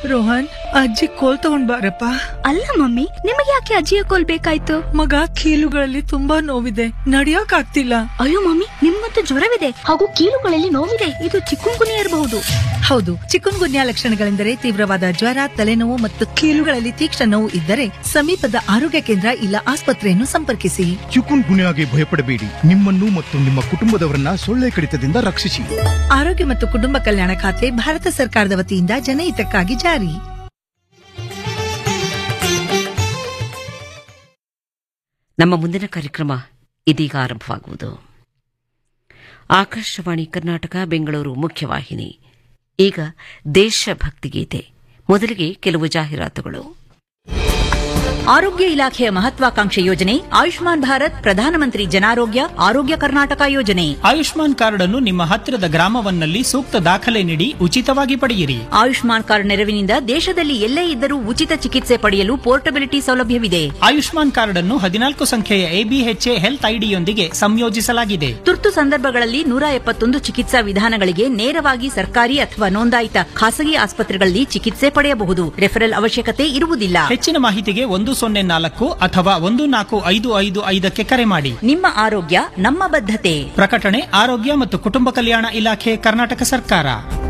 ರೋಹನ್ ಅಜ್ಜಿ ಕೋಲ್ ತಗೊಂಡ್ ಬಾರಪ್ಪ ಅಲ್ಲ ಮಮ್ಮಿ ನಿಮಗೆ ಯಾಕೆ ಅಜ್ಜಿಯ ಕೋಲ್ ಬೇಕಾಯ್ತು ಮಗ ಕೀಲುಗಳಲ್ಲಿ ತುಂಬಾ ನೋವಿದೆ ನಡಿಯಕ್ ಆಗ್ತಿಲ್ಲ ಅಯ್ಯೋ ಮಮ್ಮಿ ನಿಮ್ಗಂತೂ ಜ್ವರವಿದೆ ಹಾಗೂ ಕೀಲುಗಳಲ್ಲಿ ನೋವಿದೆ ಇದು ಚಿಕ್ಕುಂಗುನಿ ಇರಬಹುದು ಹೌದು ಚಿಕನ್ ಗುನ್ಯಾ ಲಕ್ಷಣಗಳೆಂದರೆ ತೀವ್ರವಾದ ಜ್ವರ ತಲೆನೋವು ಮತ್ತು ಕೀಲುಗಳಲ್ಲಿ ತೀಕ್ಷ್ಣ ನೋವು ಇದ್ದರೆ ಸಮೀಪದ ಆರೋಗ್ಯ ಕೇಂದ್ರ ಇಲ್ಲ ಆಸ್ಪತ್ರೆಯನ್ನು ಸಂಪರ್ಕಿಸಿ ಚಿಕುನ್ ಗುನ್ಯಾಗೆ ಭಯಪಡಬೇಡಿ ನಿಮ್ಮನ್ನು ಮತ್ತು ನಿಮ್ಮ ಕುಟುಂಬದವರನ್ನ ಸೊಳ್ಳೆ ಕಡಿತದಿಂದ ರಕ್ಷಿಸಿ ಆರೋಗ್ಯ ಮತ್ತು ಕುಟುಂಬ ಕಲ್ಯಾಣ ಖಾತೆ ಭಾರತ ಸರ್ಕಾರದ ವತಿಯಿಂದ ಜನಹಿತಕ್ಕಾಗಿ ಜಾರಿ ನಮ್ಮ ಮುಂದಿನ ಕಾರ್ಯಕ್ರಮ ಇದೀಗ ಆರಂಭವಾಗುವುದು ಆಕಾಶವಾಣಿ ಕರ್ನಾಟಕ ಬೆಂಗಳೂರು ಮುಖ್ಯವಾಹಿನಿ ಈಗ ದೇಶಭಕ್ತಿ ಗೀತೆ ಮೊದಲಿಗೆ ಕೆಲವು ಜಾಹೀರಾತುಗಳು ಆರೋಗ್ಯ ಇಲಾಖೆಯ ಮಹತ್ವಾಕಾಂಕ್ಷೆ ಯೋಜನೆ ಆಯುಷ್ಮಾನ್ ಭಾರತ್ ಪ್ರಧಾನಮಂತ್ರಿ ಜನಾರೋಗ್ಯ ಆರೋಗ್ಯ ಕರ್ನಾಟಕ ಯೋಜನೆ ಆಯುಷ್ಮಾನ್ ಕಾರ್ಡ್ ಅನ್ನು ನಿಮ್ಮ ಹತ್ತಿರದ ಗ್ರಾಮವನ್ನಲ್ಲಿ ಸೂಕ್ತ ದಾಖಲೆ ನೀಡಿ ಉಚಿತವಾಗಿ ಪಡೆಯಿರಿ ಆಯುಷ್ಮಾನ್ ಕಾರ್ಡ್ ನೆರವಿನಿಂದ ದೇಶದಲ್ಲಿ ಎಲ್ಲೇ ಇದ್ದರೂ ಉಚಿತ ಚಿಕಿತ್ಸೆ ಪಡೆಯಲು ಪೋರ್ಟಬಿಲಿಟಿ ಸೌಲಭ್ಯವಿದೆ ಆಯುಷ್ಮಾನ್ ಕಾರ್ಡ್ ಅನ್ನು ಹದಿನಾಲ್ಕು ಸಂಖ್ಯೆಯ ಎಬಿಎಚ್ಎ ಹೆಲ್ತ್ ಐಡಿಯೊಂದಿಗೆ ಸಂಯೋಜಿಸಲಾಗಿದೆ ತುರ್ತು ಸಂದರ್ಭಗಳಲ್ಲಿ ನೂರ ಎಪ್ಪತ್ತೊಂದು ಚಿಕಿತ್ಸಾ ವಿಧಾನಗಳಿಗೆ ನೇರವಾಗಿ ಸರ್ಕಾರಿ ಅಥವಾ ನೋಂದಾಯಿತ ಖಾಸಗಿ ಆಸ್ಪತ್ರೆಗಳಲ್ಲಿ ಚಿಕಿತ್ಸೆ ಪಡೆಯಬಹುದು ರೆಫರಲ್ ಅವಶ್ಯಕತೆ ಇರುವುದಿಲ್ಲ ಹೆಚ್ಚಿನ ಮಾಹಿತಿಗೆ ಒಂದು ಸೊನ್ನೆ ನಾಲ್ಕು ಅಥವಾ ಒಂದು ನಾಲ್ಕು ಐದು ಐದು ಐದಕ್ಕೆ ಕರೆ ಮಾಡಿ ನಿಮ್ಮ ಆರೋಗ್ಯ ನಮ್ಮ ಬದ್ಧತೆ ಪ್ರಕಟಣೆ ಆರೋಗ್ಯ ಮತ್ತು ಕುಟುಂಬ ಕಲ್ಯಾಣ ಇಲಾಖೆ ಕರ್ನಾಟಕ ಸರ್ಕಾರ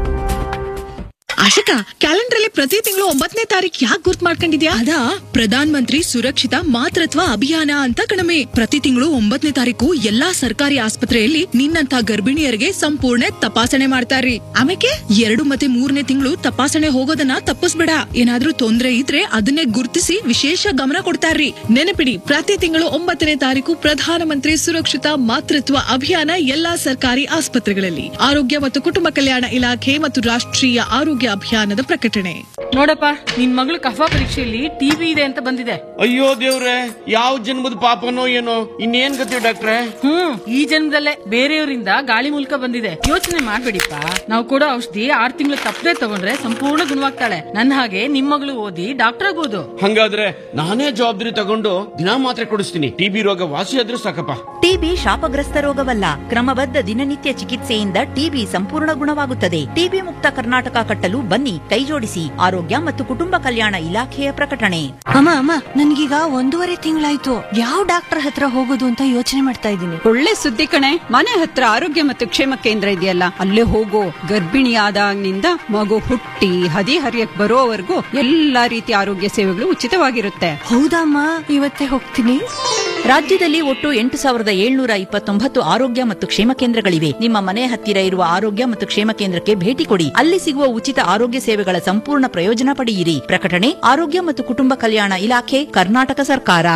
ಆಶಿಕಾ ಕ್ಯಾಲೆಂಡರ್ ಅಲ್ಲಿ ಪ್ರತಿ ತಿಂಗಳು ಒಂಬತ್ತನೇ ತಾರೀಕು ಯಾಕೆ ಗುರ್ತ್ ಮಾಡ್ಕೊಂಡಿದ್ಯಾ ಅದಾ ಪ್ರಧಾನ ಮಂತ್ರಿ ಸುರಕ್ಷಿತ ಮಾತೃತ್ವ ಅಭಿಯಾನ ಅಂತ ಕಣಮೆ ಪ್ರತಿ ತಿಂಗಳು ಒಂಬತ್ತನೇ ತಾರೀಕು ಎಲ್ಲಾ ಸರ್ಕಾರಿ ಆಸ್ಪತ್ರೆಯಲ್ಲಿ ನಿನ್ನಂತ ಗರ್ಭಿಣಿಯರಿಗೆ ಸಂಪೂರ್ಣ ತಪಾಸಣೆ ಮಾಡ್ತಾರ್ರಿ ಆಮೇಲೆ ಎರಡು ಮತ್ತೆ ಮೂರನೇ ತಿಂಗಳು ತಪಾಸಣೆ ಹೋಗೋದನ್ನ ತಪ್ಪಿಸ್ಬೇಡ ಏನಾದ್ರೂ ತೊಂದ್ರೆ ಇದ್ರೆ ಅದನ್ನೇ ಗುರ್ತಿಸಿ ವಿಶೇಷ ಗಮನ ಕೊಡ್ತಾರ್ರಿ ನೆನಪಿಡಿ ಪ್ರತಿ ತಿಂಗಳು ಒಂಬತ್ತನೇ ತಾರೀಕು ಪ್ರಧಾನಮಂತ್ರಿ ಸುರಕ್ಷಿತ ಮಾತೃತ್ವ ಅಭಿಯಾನ ಎಲ್ಲಾ ಸರ್ಕಾರಿ ಆಸ್ಪತ್ರೆಗಳಲ್ಲಿ ಆರೋಗ್ಯ ಮತ್ತು ಕುಟುಂಬ ಕಲ್ಯಾಣ ಇಲಾಖೆ ಮತ್ತು ರಾಷ್ಟ್ರೀಯ ಆರೋಗ್ಯ ಅಭಿಯಾನದ ಪ್ರಕಟಣೆ ನೋಡಪ್ಪ ನಿನ್ ಮಗಳು ಕಫ ಪರೀಕ್ಷೆಯಲ್ಲಿ ಟಿವಿ ಇದೆ ಅಂತ ಬಂದಿದೆ ಅಯ್ಯೋ ದೇವ್ರೆ ಯಾವ ಜನ್ಮದ ಪಾಪನೋ ಏನೋ ಇನ್ನೇನ್ ಗತಿ ಡಾಕ್ಟ್ರೆ ಹ್ಮ್ ಈ ಜನ್ಮದಲ್ಲೇ ಬೇರೆಯವರಿಂದ ಗಾಳಿ ಮೂಲಕ ಬಂದಿದೆ ಯೋಚನೆ ಮಾಡ್ಬೇಡಿಪ್ಪ ನಾವು ಕೊಡೋ ಔಷಧಿ ಆರ್ ತಿಂಗಳು ತಪ್ಪದೆ ತಗೊಂಡ್ರೆ ಸಂಪೂರ್ಣ ಗುಣವಾಗ್ತಾಳೆ ನನ್ನ ಹಾಗೆ ನಿಮ್ ಮಗಳು ಓದಿ ಡಾಕ್ಟರ್ ಆಗ್ಬೋದು ಹಂಗಾದ್ರೆ ನಾನೇ ಜವಾಬ್ದಾರಿ ತಗೊಂಡು ದಿನಾ ಮಾತ್ರೆ ಕೊಡಿಸ್ತೀನಿ ಟಿಬಿ ರೋಗ ವಾಸಿ ಆದ್ರೂ ಸಾಕಪ್ಪ ಟಿಬಿ ಶಾಪಗ್ರಸ್ತ ರೋಗವಲ್ಲ ಕ್ರಮಬದ್ಧ ದಿನನಿತ್ಯ ಚಿಕಿತ್ಸೆಯಿಂದ ಟಿಬಿ ಸಂಪೂರ್ಣ ಗುಣವಾಗುತ್ತದೆ ಟಿಬಿ ಮುಕ್ತ ಕರ್ನಾಟಕ ಕಟ್ಟಲು ಬನ್ನಿ ಕೈಜೋಡಿಸಿ ಆರೋಗ್ಯ ಮತ್ತು ಕುಟುಂಬ ಕಲ್ಯಾಣ ಇಲಾಖೆಯ ಪ್ರಕಟಣೆ ಅಮ್ಮ ಅಮ್ಮ ನನ್ಗೀಗ ಒಂದೂವರೆ ತಿಂಗಳಾಯ್ತು ಯಾವ ಡಾಕ್ಟರ್ ಹತ್ರ ಹೋಗೋದು ಅಂತ ಯೋಚನೆ ಮಾಡ್ತಾ ಇದ್ದೀನಿ ಒಳ್ಳೆ ಸುದ್ದಿ ಕಣೆ ಮನೆ ಹತ್ರ ಆರೋಗ್ಯ ಮತ್ತು ಕ್ಷೇಮ ಕೇಂದ್ರ ಇದೆಯಲ್ಲ ಅಲ್ಲೇ ಹೋಗೋ ಗರ್ಭಿಣಿ ಆದಾಗಿನಿಂದ ಮಗು ಹುಟ್ಟಿ ಹದಿ ಹರಿಯಕ್ ಬರೋವರೆಗೂ ಎಲ್ಲಾ ರೀತಿಯ ಆರೋಗ್ಯ ಸೇವೆಗಳು ಉಚಿತವಾಗಿರುತ್ತೆ ಹೌದಮ್ಮ ಇವತ್ತೇ ಹೋಗ್ತೀನಿ ರಾಜ್ಯದಲ್ಲಿ ಒಟ್ಟು ಎಂಟು ಸಾವಿರದ ಏಳ್ನೂರ ಇಪ್ಪತ್ತೊಂಬತ್ತು ಆರೋಗ್ಯ ಮತ್ತು ಕ್ಷೇಮ ಕೇಂದ್ರಗಳಿವೆ ನಿಮ್ಮ ಮನೆ ಹತ್ತಿರ ಇರುವ ಆರೋಗ್ಯ ಮತ್ತು ಕ್ಷೇಮ ಕೇಂದ್ರಕ್ಕೆ ಭೇಟಿ ಕೊಡಿ ಅಲ್ಲಿ ಸಿಗುವ ಉಚಿತ ಆರೋಗ್ಯ ಸೇವೆಗಳ ಸಂಪೂರ್ಣ ಪ್ರಯೋಜನ ಪಡೆಯಿರಿ ಪ್ರಕಟಣೆ ಆರೋಗ್ಯ ಮತ್ತು ಕುಟುಂಬ ಕಲ್ಯಾಣ ಇಲಾಖೆ ಕರ್ನಾಟಕ ಸರ್ಕಾರ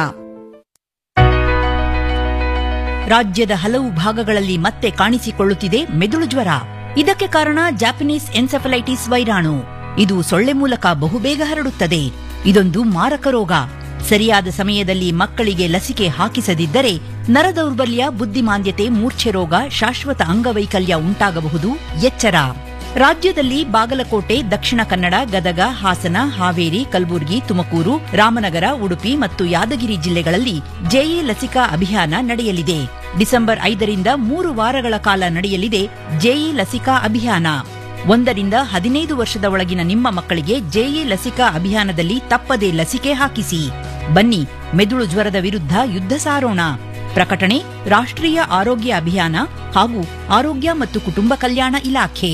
ರಾಜ್ಯದ ಹಲವು ಭಾಗಗಳಲ್ಲಿ ಮತ್ತೆ ಕಾಣಿಸಿಕೊಳ್ಳುತ್ತಿದೆ ಮೆದುಳು ಜ್ವರ ಇದಕ್ಕೆ ಕಾರಣ ಜಾಪನೀಸ್ ಎನ್ಸೆಫಲೈಟಿಸ್ ವೈರಾಣು ಇದು ಸೊಳ್ಳೆ ಮೂಲಕ ಬಹುಬೇಗ ಹರಡುತ್ತದೆ ಇದೊಂದು ಮಾರಕ ರೋಗ ಸರಿಯಾದ ಸಮಯದಲ್ಲಿ ಮಕ್ಕಳಿಗೆ ಲಸಿಕೆ ಹಾಕಿಸದಿದ್ದರೆ ನರದೌರ್ಬಲ್ಯ ಬುದ್ಧಿಮಾಂದ್ಯತೆ ಮೂರ್ಛೆ ರೋಗ ಶಾಶ್ವತ ಅಂಗವೈಕಲ್ಯ ಉಂಟಾಗಬಹುದು ಎಚ್ಚರ ರಾಜ್ಯದಲ್ಲಿ ಬಾಗಲಕೋಟೆ ದಕ್ಷಿಣ ಕನ್ನಡ ಗದಗ ಹಾಸನ ಹಾವೇರಿ ಕಲಬುರಗಿ ತುಮಕೂರು ರಾಮನಗರ ಉಡುಪಿ ಮತ್ತು ಯಾದಗಿರಿ ಜಿಲ್ಲೆಗಳಲ್ಲಿ ಜೆಇ ಲಸಿಕಾ ಅಭಿಯಾನ ನಡೆಯಲಿದೆ ಡಿಸೆಂಬರ್ ಐದರಿಂದ ಮೂರು ವಾರಗಳ ಕಾಲ ನಡೆಯಲಿದೆ ಜೆಇ ಲಸಿಕಾ ಅಭಿಯಾನ ಒಂದರಿಂದ ಹದಿನೈದು ವರ್ಷದ ಒಳಗಿನ ನಿಮ್ಮ ಮಕ್ಕಳಿಗೆ ಜೆಇ ಲಸಿಕಾ ಅಭಿಯಾನದಲ್ಲಿ ತಪ್ಪದೇ ಲಸಿಕೆ ಹಾಕಿಸಿ ಬನ್ನಿ ಮೆದುಳು ಜ್ವರದ ವಿರುದ್ಧ ಯುದ್ಧ ಸಾರೋಣ ಪ್ರಕಟಣೆ ರಾಷ್ಟ್ರೀಯ ಆರೋಗ್ಯ ಅಭಿಯಾನ ಹಾಗೂ ಆರೋಗ್ಯ ಮತ್ತು ಕುಟುಂಬ ಕಲ್ಯಾಣ ಇಲಾಖೆ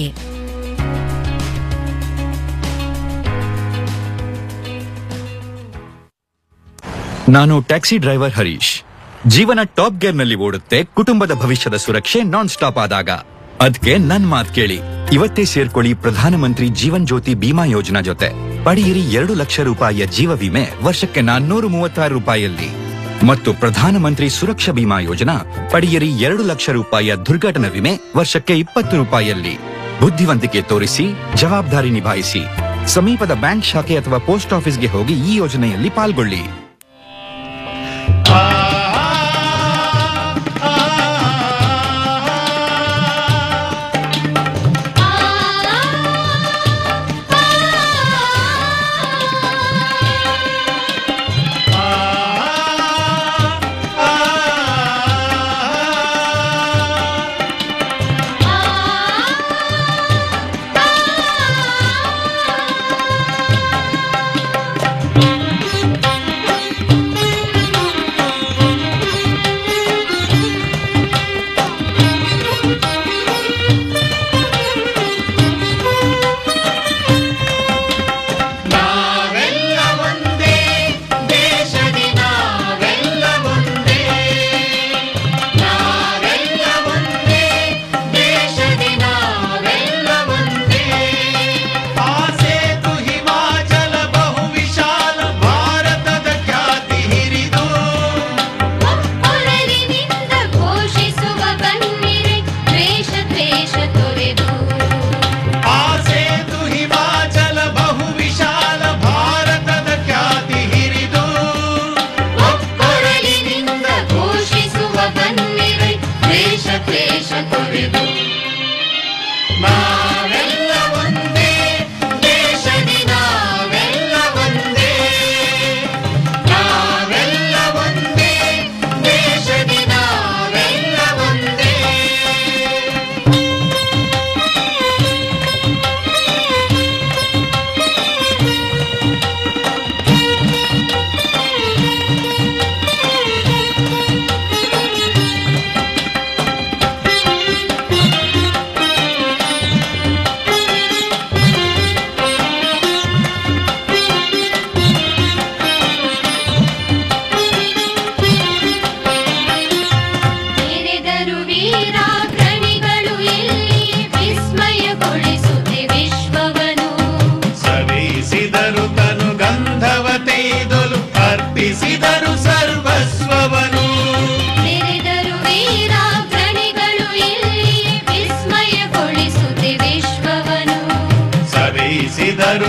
ನಾನು ಟ್ಯಾಕ್ಸಿ ಡ್ರೈವರ್ ಹರೀಶ್ ಜೀವನ ಟಾಪ್ ಗೇರ್ ನಲ್ಲಿ ಓಡುತ್ತೆ ಕುಟುಂಬದ ಭವಿಷ್ಯದ ಸುರಕ್ಷೆ ನಾನ್ ಸ್ಟಾಪ್ ಆದಾಗ ಅದ್ಕೆ ನನ್ ಮಾತ್ ಕೇಳಿ ಇವತ್ತೇ ಸೇರ್ಕೊಳ್ಳಿ ಪ್ರಧಾನಮಂತ್ರಿ ಜೀವನ್ ಜ್ಯೋತಿ ಬಿಮಾ ಯೋಜನಾ ಜೊತೆ ಪಡೆಯಿರಿ ಎರಡು ಲಕ್ಷ ರೂಪಾಯಿಯ ಜೀವ ವಿಮೆ ವರ್ಷಕ್ಕೆ ನಾನ್ನೂರು ಮೂವತ್ತಾರು ರೂಪಾಯಿಯಲ್ಲಿ ಮತ್ತು ಪ್ರಧಾನಮಂತ್ರಿ ಸುರಕ್ಷಾ ಬಿಮಾ ಯೋಜನಾ ಪಡೆಯಿರಿ ಎರಡು ಲಕ್ಷ ರೂಪಾಯಿಯ ದುರ್ಘಟನಾ ವಿಮೆ ವರ್ಷಕ್ಕೆ ಇಪ್ಪತ್ತು ರೂಪಾಯಿಯಲ್ಲಿ ಬುದ್ಧಿವಂತಿಕೆ ತೋರಿಸಿ ಜವಾಬ್ದಾರಿ ನಿಭಾಯಿಸಿ ಸಮೀಪದ ಬ್ಯಾಂಕ್ ಶಾಖೆ ಅಥವಾ ಪೋಸ್ಟ್ ಆಫೀಸ್ಗೆ ಹೋಗಿ ಈ ಯೋಜನೆಯಲ್ಲಿ ಪಾಲ್ಗೊಳ್ಳಿ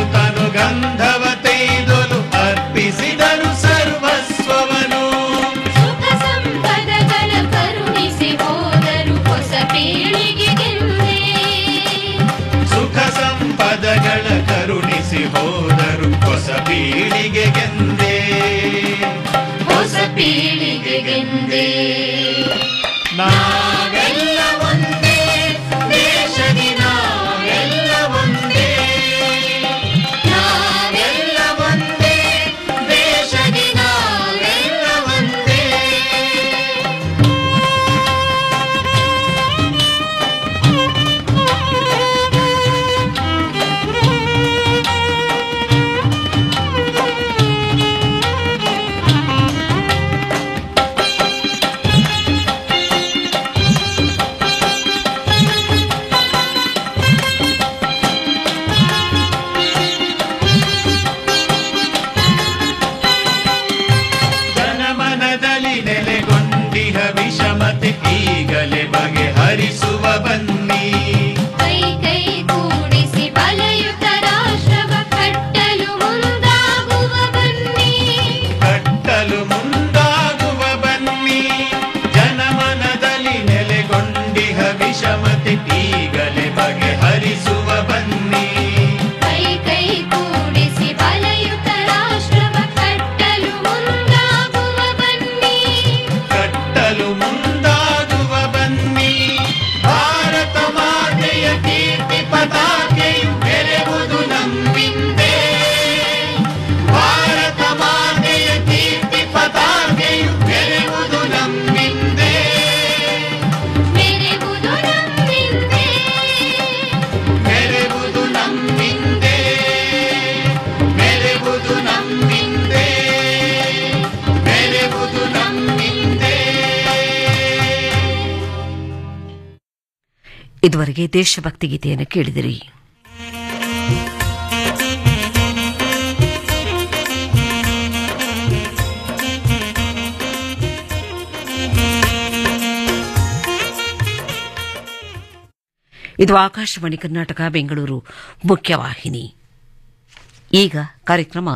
ತನು ಗಂಧವ ತೈದೊಲು ಅರ್ಪಿಸಿದರು ಸರ್ವಸ್ವವನು ಸುಖ ಸಂಪದಗಳ ಕರುಣಿಸಿ ಹೋದರು ಹೊಸ ಪೀಳಿಗೆಗೆಂದೇ ಸುಖ ಸಂಪದಗಳ ಕರುಣಿಸಿ ಹೋದರು ಹೊಸ ಪೀಳಿಗೆಗೆಂದೇ ಹೊಸ ಪೀಳಿಗೆಗೆಂದೇ ನಾವೆಲ್ಲ ಒಂದೇ ದೇಶದಿ ನಾವೆಲ್ಲ ಒಂದೇ ನಾವೆಲ್ಲ ಒಂದೇ ದೇಶದಿ ನಾವೆಲ್ಲ ಒಂದೇ ಜನಮನದಲ್ಲಿ ನೆಲೆಗೊಂಡಿಹ ವಿಷಮತೆ ಈಗಲೇ ಬಗೆಹರಿಸುವ ಬನ್ನಿ ಕೈ ಕೈ ಕೂಡಿಸಿ ಬಲಯುತ ರಾಷ್ಟ್ರವ ಕಟ್ಟಲು ಮುಂದಾಗುವ ಬನ್ನಿ ಕಟ್ಟಲು ಮುಂದಾಗುವ ಬನ್ನಿ ಜನಮನದಲ್ಲಿ ನೆಲೆಗೊಂಡಿಹ ವಿಷಮತೆ ಈಗಲೇ ಬಗೆಹರಿಸುವ ಬನ್ನಿ ಕೈ ಕೈ ಕೂಡಿಸಿ ಬಲಯುತ ರಾಷ್ಟ್ರವ ಕಟ್ಟಲು ಮುಂದಾಗುವ ಬನ್ನಿ ಕಟ್ಟಲು ಮುಂದಾಗುವ ಬನ್ನಿ ಭಾರತ ಮಾತೆಯ ಕೀರ್ತಿ ಪತಾಕೆಯು ಬೆರೆವುದು ನಮ್ಮಿಂದೇ ಭಾರತ ಮಾತೆಯ ಕೀರ್ತಿ ಪತಾಕೆಯು ಬೆರೆವುದು ನಮ್ಮಿಂದೇ ಮೆರೆವುದು ನಮ್ಮಿಂದೇ ಬೆರೆವುದು ನಮ್ಮಿಂದೇ ಬೆರೆವುದು ನಮ್ಮಿಂದೇ ಬೆರೆವುದು ನಮ್ಮಿಂದೇ ಇದುವರೆಗೆ ದೇಶಭಕ್ತಿ ಗೀತೆಯನ್ನು ಕೇಳಿದಿರಿ ಇದು ಆಕಾಶವಾಣಿ ಕರ್ನಾಟಕ ಬೆಂಗಳೂರು ಮುಖ್ಯವಾಹಿನಿ ಈಗ ಕಾರ್ಯಕ್ರಮ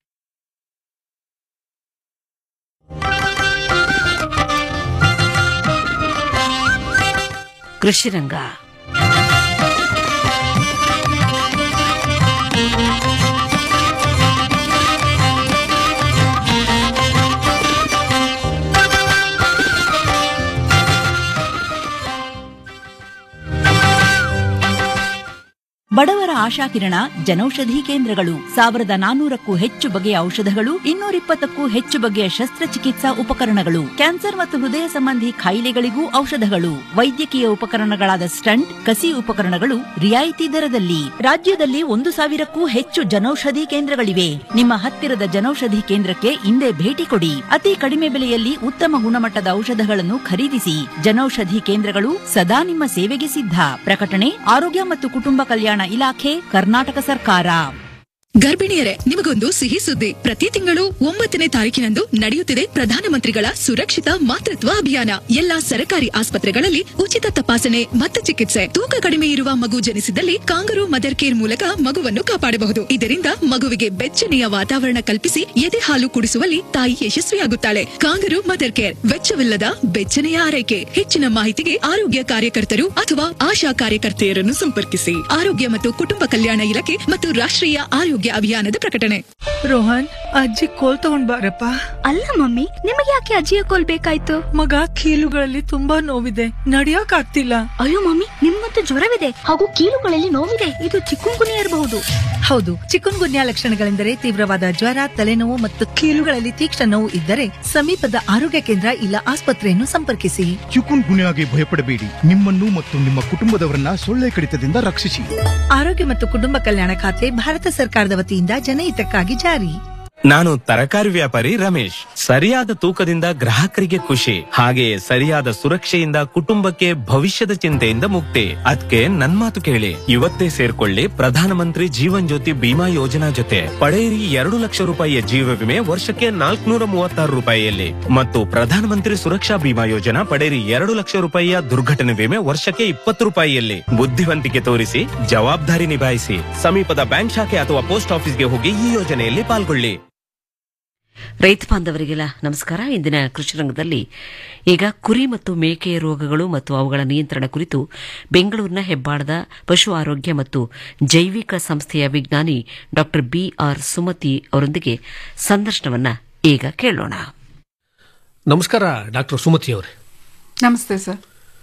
ಕೃಷಿರಂಗ ಬಡವರ ಆಶಾಕಿರಣ ಜನೌಷಧಿ ಕೇಂದ್ರಗಳು ಸಾವಿರದ ನಾನೂರಕ್ಕೂ ಹೆಚ್ಚು ಬಗೆಯ ಔಷಧಗಳು ಇನ್ನೂರಿಪ್ಪತ್ತಕ್ಕೂ ಹೆಚ್ಚು ಬಗೆಯ ಶಸ್ತ್ರಚಿಕಿತ್ಸಾ ಉಪಕರಣಗಳು ಕ್ಯಾನ್ಸರ್ ಮತ್ತು ಹೃದಯ ಸಂಬಂಧಿ ಕಾಯಿಲೆಗಳಿಗೂ ಔಷಧಗಳು ವೈದ್ಯಕೀಯ ಉಪಕರಣಗಳಾದ ಸ್ಟಂಟ್ ಕಸಿ ಉಪಕರಣಗಳು ರಿಯಾಯಿತಿ ದರದಲ್ಲಿ ರಾಜ್ಯದಲ್ಲಿ ಒಂದು ಸಾವಿರಕ್ಕೂ ಹೆಚ್ಚು ಜನೌಷಧಿ ಕೇಂದ್ರಗಳಿವೆ ನಿಮ್ಮ ಹತ್ತಿರದ ಜನೌಷಧಿ ಕೇಂದ್ರಕ್ಕೆ ಇಂದೇ ಭೇಟಿ ಕೊಡಿ ಅತಿ ಕಡಿಮೆ ಬೆಲೆಯಲ್ಲಿ ಉತ್ತಮ ಗುಣಮಟ್ಟದ ಔಷಧಗಳನ್ನು ಖರೀದಿಸಿ ಜನೌಷಧಿ ಕೇಂದ್ರಗಳು ಸದಾ ನಿಮ್ಮ ಸೇವೆಗೆ ಸಿದ್ಧ ಪ್ರಕಟಣೆ ಆರೋಗ್ಯ ಮತ್ತು ಕುಟುಂಬ ಕಲ್ಯಾಣ ಇಲಾಖೆ ಕರ್ನಾಟಕ ಸರ್ಕಾರ ಗರ್ಭಿಣಿಯರೇ ನಿಮಗೊಂದು ಸಿಹಿ ಸುದ್ದಿ ಪ್ರತಿ ತಿಂಗಳು ಒಂಬತ್ತನೇ ತಾರೀಕಿನಂದು ನಡೆಯುತ್ತಿದೆ ಪ್ರಧಾನಮಂತ್ರಿಗಳ ಸುರಕ್ಷಿತ ಮಾತೃತ್ವ ಅಭಿಯಾನ ಎಲ್ಲಾ ಸರ್ಕಾರಿ ಆಸ್ಪತ್ರೆಗಳಲ್ಲಿ ಉಚಿತ ತಪಾಸಣೆ ಮತ್ತು ಚಿಕಿತ್ಸೆ ತೂಕ ಕಡಿಮೆ ಇರುವ ಮಗು ಜನಿಸಿದಲ್ಲಿ ಕಾಂಗರು ಮದರ್ ಕೇರ್ ಮೂಲಕ ಮಗುವನ್ನು ಕಾಪಾಡಬಹುದು ಇದರಿಂದ ಮಗುವಿಗೆ ಬೆಚ್ಚನೆಯ ವಾತಾವರಣ ಕಲ್ಪಿಸಿ ಎದೆ ಹಾಲು ಕುಡಿಸುವಲ್ಲಿ ತಾಯಿ ಯಶಸ್ವಿಯಾಗುತ್ತಾಳೆ ಕಾಂಗರು ಮದರ್ ಕೇರ್ ವೆಚ್ಚವಿಲ್ಲದ ಬೆಚ್ಚನೆಯ ಆರೈಕೆ ಹೆಚ್ಚಿನ ಮಾಹಿತಿಗೆ ಆರೋಗ್ಯ ಕಾರ್ಯಕರ್ತರು ಅಥವಾ ಆಶಾ ಕಾರ್ಯಕರ್ತೆಯರನ್ನು ಸಂಪರ್ಕಿಸಿ ಆರೋಗ್ಯ ಮತ್ತು ಕುಟುಂಬ ಕಲ್ಯಾಣ ಇಲಾಖೆ ಮತ್ತು ರಾಷ್ಟ್ರೀಯ ಆರೋಗ್ಯ ಅಭಿಯಾನದ ಪ್ರಕಟಣೆ ರೋಹನ್ ಅಜ್ಜಿ ಕೋಲ್ ತಗೊಂಡ್ ಬಾರಪ್ಪ ಅಲ್ಲ ಮಮ್ಮಿ ನಿಮಗೆ ಯಾಕೆ ಅಜ್ಜಿಯ ಕೋಲ್ ಬೇಕಾಯ್ತು ಮಗ ಕೀಲುಗಳಲ್ಲಿ ತುಂಬಾ ನೋವಿದೆ ನಡಿಯಕ್ ಆಗ್ತಿಲ್ಲ ಅಯ್ಯೋ ಮಮ್ಮಿ ನಿಮ್ಮಂತೂ ಜ್ವರವಿದೆ ಹಾಗೂ ಕೀಲುಗಳಲ್ಲಿ ನೋವಿದೆ ಇದು ಚಿಕ್ಕುಂಗುನಿ ಇರಬಹುದು ಹೌದು ಚಿಕನ್ ಗುನ್ಯಾ ಲಕ್ಷಣಗಳೆಂದರೆ ತೀವ್ರವಾದ ಜ್ವರ ತಲೆನೋವು ಮತ್ತು ಕೀಲುಗಳಲ್ಲಿ ತೀಕ್ಷ್ಣ ನೋವು ಇದ್ದರೆ ಸಮೀಪದ ಆರೋಗ್ಯ ಕೇಂದ್ರ ಇಲ್ಲ ಆಸ್ಪತ್ರೆಯನ್ನು ಸಂಪರ್ಕಿಸಿ ಚಿಕುನ್ ಗುನ್ಯಾಗೆ ಭಯಪಡಬೇಡಿ ನಿಮ್ಮನ್ನು ಮತ್ತು ನಿಮ್ಮ ಕುಟುಂಬದವರನ್ನ ಸೊಳ್ಳೆ ಕಡಿತದಿಂದ ರಕ್ಷಿಸಿ ಆರೋಗ್ಯ ಮತ್ತು ಕುಟುಂಬ ಕಲ್ಯಾಣ ಖಾತೆ ಭಾರತ ಸರ್ಕಾರದ ವತಿಯಿಂದ ಜನಹಿತಕ್ಕಾಗಿ ಜಾರಿ ನಾನು ತರಕಾರಿ ವ್ಯಾಪಾರಿ ರಮೇಶ್ ಸರಿಯಾದ ತೂಕದಿಂದ ಗ್ರಾಹಕರಿಗೆ ಖುಷಿ ಹಾಗೆಯೇ ಸರಿಯಾದ ಸುರಕ್ಷೆಯಿಂದ ಕುಟುಂಬಕ್ಕೆ ಭವಿಷ್ಯದ ಚಿಂತೆಯಿಂದ ಮುಕ್ತಿ ಅದಕ್ಕೆ ನನ್ ಮಾತು ಕೇಳಿ ಇವತ್ತೇ ಸೇರ್ಕೊಳ್ಳಿ ಪ್ರಧಾನಮಂತ್ರಿ ಜೀವನ್ ಜ್ಯೋತಿ ಬಿಮಾ ಯೋಜನಾ ಜೊತೆ ಪಡೆಯಿರಿ ಎರಡು ಲಕ್ಷ ರೂಪಾಯಿಯ ಜೀವ ವಿಮೆ ವರ್ಷಕ್ಕೆ ನಾಲ್ಕುನೂರ ಮೂವತ್ತಾರು ರೂಪಾಯಿಯಲ್ಲಿ ಮತ್ತು ಪ್ರಧಾನಮಂತ್ರಿ ಸುರಕ್ಷಾ ಬಿಮಾ ಯೋಜನಾ ಪಡೆಯಿರಿ ಎರಡು ಲಕ್ಷ ರೂಪಾಯಿಯ ದುರ್ಘಟನೆ ವಿಮೆ ವರ್ಷಕ್ಕೆ ಇಪ್ಪತ್ತು ರೂಪಾಯಿಯಲ್ಲಿ ಬುದ್ಧಿವಂತಿಕೆ ತೋರಿಸಿ ಜವಾಬ್ದಾರಿ ನಿಭಾಯಿಸಿ ಸಮೀಪದ ಬ್ಯಾಂಕ್ ಶಾಖೆ ಅಥವಾ ಪೋಸ್ಟ್ ಆಫೀಸ್ಗೆ ಹೋಗಿ ಈ ಯೋಜನೆಯಲ್ಲಿ ಪಾಲ್ಗೊಳ್ಳಿ ರೈತ ಬಾಂಧವರಿಗೆಲ್ಲ ನಮಸ್ಕಾರ ಇಂದಿನ ಕೃಷಿ ರಂಗದಲ್ಲಿ ಈಗ ಕುರಿ ಮತ್ತು ಮೇಕೆಯ ರೋಗಗಳು ಮತ್ತು ಅವುಗಳ ನಿಯಂತ್ರಣ ಕುರಿತು ಬೆಂಗಳೂರಿನ ಹೆಬ್ಬಾಳದ ಪಶು ಆರೋಗ್ಯ ಮತ್ತು ಜೈವಿಕ ಸಂಸ್ಥೆಯ ವಿಜ್ಞಾನಿ ಡಾ ಬಿಆರ್ ಸುಮತಿ ಅವರೊಂದಿಗೆ ಸಂದರ್ಶನವನ್ನ ಈಗ ಕೇಳೋಣ ನಮಸ್ಕಾರ ಡಾಕ್ಟರ್ ಸುಮತಿ ಅವರೇ ನಮಸ್ತೆ ಸರ್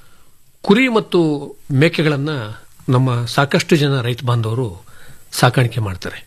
ಕುರಿ ಮತ್ತು ಮೇಕೆಗಳನ್ನ ನಮ್ಮ ಸಾಕಷ್ಟು ಜನ ರೈತ ಬಾಂಧವರು ಸಾಕಾಣಿಕೆ ಮಾಡ್ತಾರೆ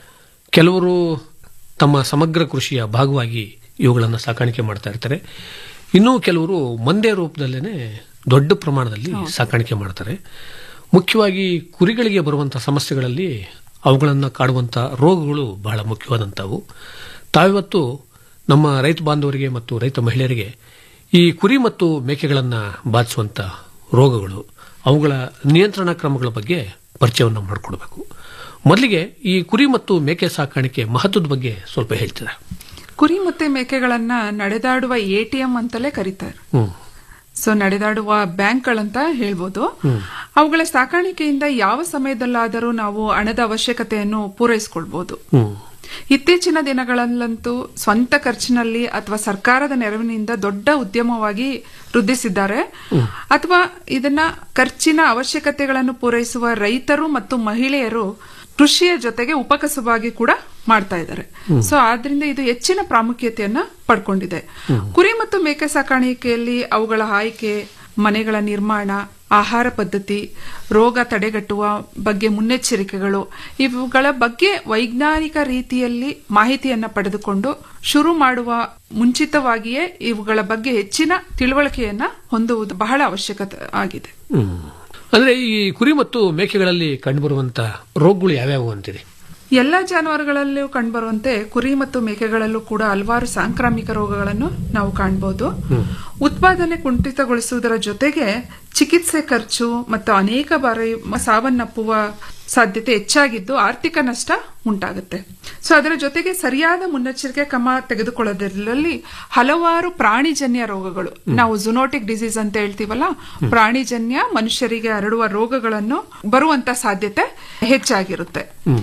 ಕೆಲವರು ತಮ್ಮ ಸಮಗ್ರ ಕೃಷಿಯ ಭಾಗವಾಗಿ ಇವುಗಳನ್ನು ಸಾಕಾಣಿಕೆ ಮಾಡ್ತಾ ಇರ್ತಾರೆ ಇನ್ನೂ ಕೆಲವರು ಮಂದೆ ರೂಪದಲ್ಲೇ ದೊಡ್ಡ ಪ್ರಮಾಣದಲ್ಲಿ ಸಾಕಾಣಿಕೆ ಮಾಡ್ತಾರೆ ಮುಖ್ಯವಾಗಿ ಕುರಿಗಳಿಗೆ ಬರುವಂತಹ ಸಮಸ್ಯೆಗಳಲ್ಲಿ ಅವುಗಳನ್ನು ಕಾಡುವಂಥ ರೋಗಗಳು ಬಹಳ ಮುಖ್ಯವಾದಂಥವು ತಾವಿವತ್ತು ನಮ್ಮ ರೈತ ಬಾಂಧವರಿಗೆ ಮತ್ತು ರೈತ ಮಹಿಳೆಯರಿಗೆ ಈ ಕುರಿ ಮತ್ತು ಮೇಕೆಗಳನ್ನು ಬಾಧಿಸುವಂಥ ರೋಗಗಳು ಅವುಗಳ ನಿಯಂತ್ರಣ ಕ್ರಮಗಳ ಬಗ್ಗೆ ಪರಿಚಯವನ್ನು ಮಾಡಿಕೊಡ್ಬೇಕು ಮೊದಲಿಗೆ ಈ ಕುರಿ ಮತ್ತು ಮೇಕೆ ಸಾಕಾಣಿಕೆ ಮಹತ್ವದ ಬಗ್ಗೆ ಸ್ವಲ್ಪ ಹೇಳ್ತೀರಾ ಕುರಿ ಮತ್ತೆ ಮೇಕೆಗಳನ್ನ ನಡೆದಾಡುವ ಎಟಿಎಂ ಅಂತಲೇ ಕರೀತಾರೆ ಹ್ಮ್ ಸೊ ನಡೆದಾಡುವ ಬ್ಯಾಂಕ್ಗಳಂತ ಹೇಳ್ಬೋದು ಅವುಗಳ ಸಾಕಾಣಿಕೆಯಿಂದ ಯಾವ ಸಮಯದಲ್ಲಾದರೂ ನಾವು ಹಣದ ಅವಶ್ಯಕತೆಯನ್ನು ಪೂರೈಸಿಕೊಳ್ಬಹುದು ಹ್ಮ್ ಇತ್ತೀಚಿನ ದಿನಗಳಲ್ಲಂತೂ ಸ್ವಂತ ಖರ್ಚಿನಲ್ಲಿ ಅಥವಾ ಸರ್ಕಾರದ ನೆರವಿನಿಂದ ದೊಡ್ಡ ಉದ್ಯಮವಾಗಿ ವೃದ್ಧಿಸಿದ್ದಾರೆ ಅಥವಾ ಇದನ್ನ ಖರ್ಚಿನ ಅವಶ್ಯಕತೆಗಳನ್ನು ಪೂರೈಸುವ ರೈತರು ಮತ್ತು ಮಹಿಳೆಯರು ಕೃಷಿಯ ಜೊತೆಗೆ ಉಪಕಸವಾಗಿ ಕೂಡ ಮಾಡ್ತಾ ಇದ್ದಾರೆ ಹ್ಮ್. ಸೊ ಆದ್ರಿಂದ ಇದು ಹೆಚ್ಚಿನ ಪ್ರಾಮುಖ್ಯತೆಯನ್ನ ಪಡ್ಕೊಂಡಿದೆ ಕುರಿ ಮತ್ತು ಮೇಕೆ ಸಾಕಾಣಿಕೆಯಲ್ಲಿ ಅವುಗಳ ಆಯ್ಕೆ ಮನೆಗಳ ನಿರ್ಮಾಣ ಆಹಾರ ಪದ್ಧತಿ ರೋಗ ತಡೆಗಟ್ಟುವ ಬಗ್ಗೆ ಮುನ್ನೆಚ್ಚರಿಕೆಗಳು ಇವುಗಳ ಬಗ್ಗೆ ವೈಜ್ಞಾನಿಕ ರೀತಿಯಲ್ಲಿ ಮಾಹಿತಿಯನ್ನ ಪಡೆದುಕೊಂಡು ಶುರು ಮಾಡುವ ಮುಂಚಿತವಾಗಿಯೇ ಇವುಗಳ ಬಗ್ಗೆ ಹೆಚ್ಚಿನ ತಿಳುವಳಿಕೆಯನ್ನ ಹೊಂದುವುದು ಬಹಳ ಅವಶ್ಯಕತೆ ಆಗಿದೆ ಹ್ಮ್ ಅಂದ್ರೆ ಈ ಕುರಿ ಮತ್ತು ಮೇಕೆಗಳಲ್ಲಿ ಕಂಡುಬರುವಂತ ರೋಗಗಳು ಯಾವ್ಯಾವು ಅಂತೀರಿ ಎಲ್ಲ ಜಾನುವಾರುಗಳಲ್ಲೂ ಕಂಡುಬರುವಂತೆ ಕುರಿ ಮತ್ತು ಮೇಕೆಗಳಲ್ಲೂ ಕೂಡ ಹಲವಾರು ಸಾಂಕ್ರಾಮಿಕ ರೋಗಗಳನ್ನು ನಾವು ಕಾಣಬಹುದು ಉತ್ಪಾದನೆ ಕುಂಠಿತಗೊಳಿಸುವುದರ ಜೊತೆಗೆ ಚಿಕಿತ್ಸೆ ಖರ್ಚು ಮತ್ತು ಅನೇಕ ಬಾರಿ ಮ- ಸಾವನ್ನಪ್ಪುವ ಸಾಧ್ಯತೆ ಹೆಚ್ಚಾಗಿದ್ದು ಆರ್ಥಿಕ ನಷ್ಟ ಉಂಟಾಗುತ್ತೆ ಸೊ ಅದರ ಜೊತೆಗೆ ಸರಿಯಾದ ಮುನ್ನೆಚ್ಚರಿಕೆ ಕ್ರಮ ತೆಗೆದುಕೊಳ್ಳೋದ್ರಲ್ಲಿ ಹಲವಾರು ಪ್ರಾಣಿಜನ್ಯ ರೋಗಗಳು ನಾವು ಜುನೋಟಿಕ್ ಡಿಸೀಸ್ ಅಂತ ಹೇಳ್ತೀವಲ್ಲ ಪ್ರಾಣಿಜನ್ಯ ಮನುಷ್ಯರಿಗೆ ಹರಡುವ ರೋಗಗಳನ್ನು ಬರುವಂತ ಸಾಧ್ಯತೆ ಹೆಚ್ಚಾಗಿರುತ್ತೆ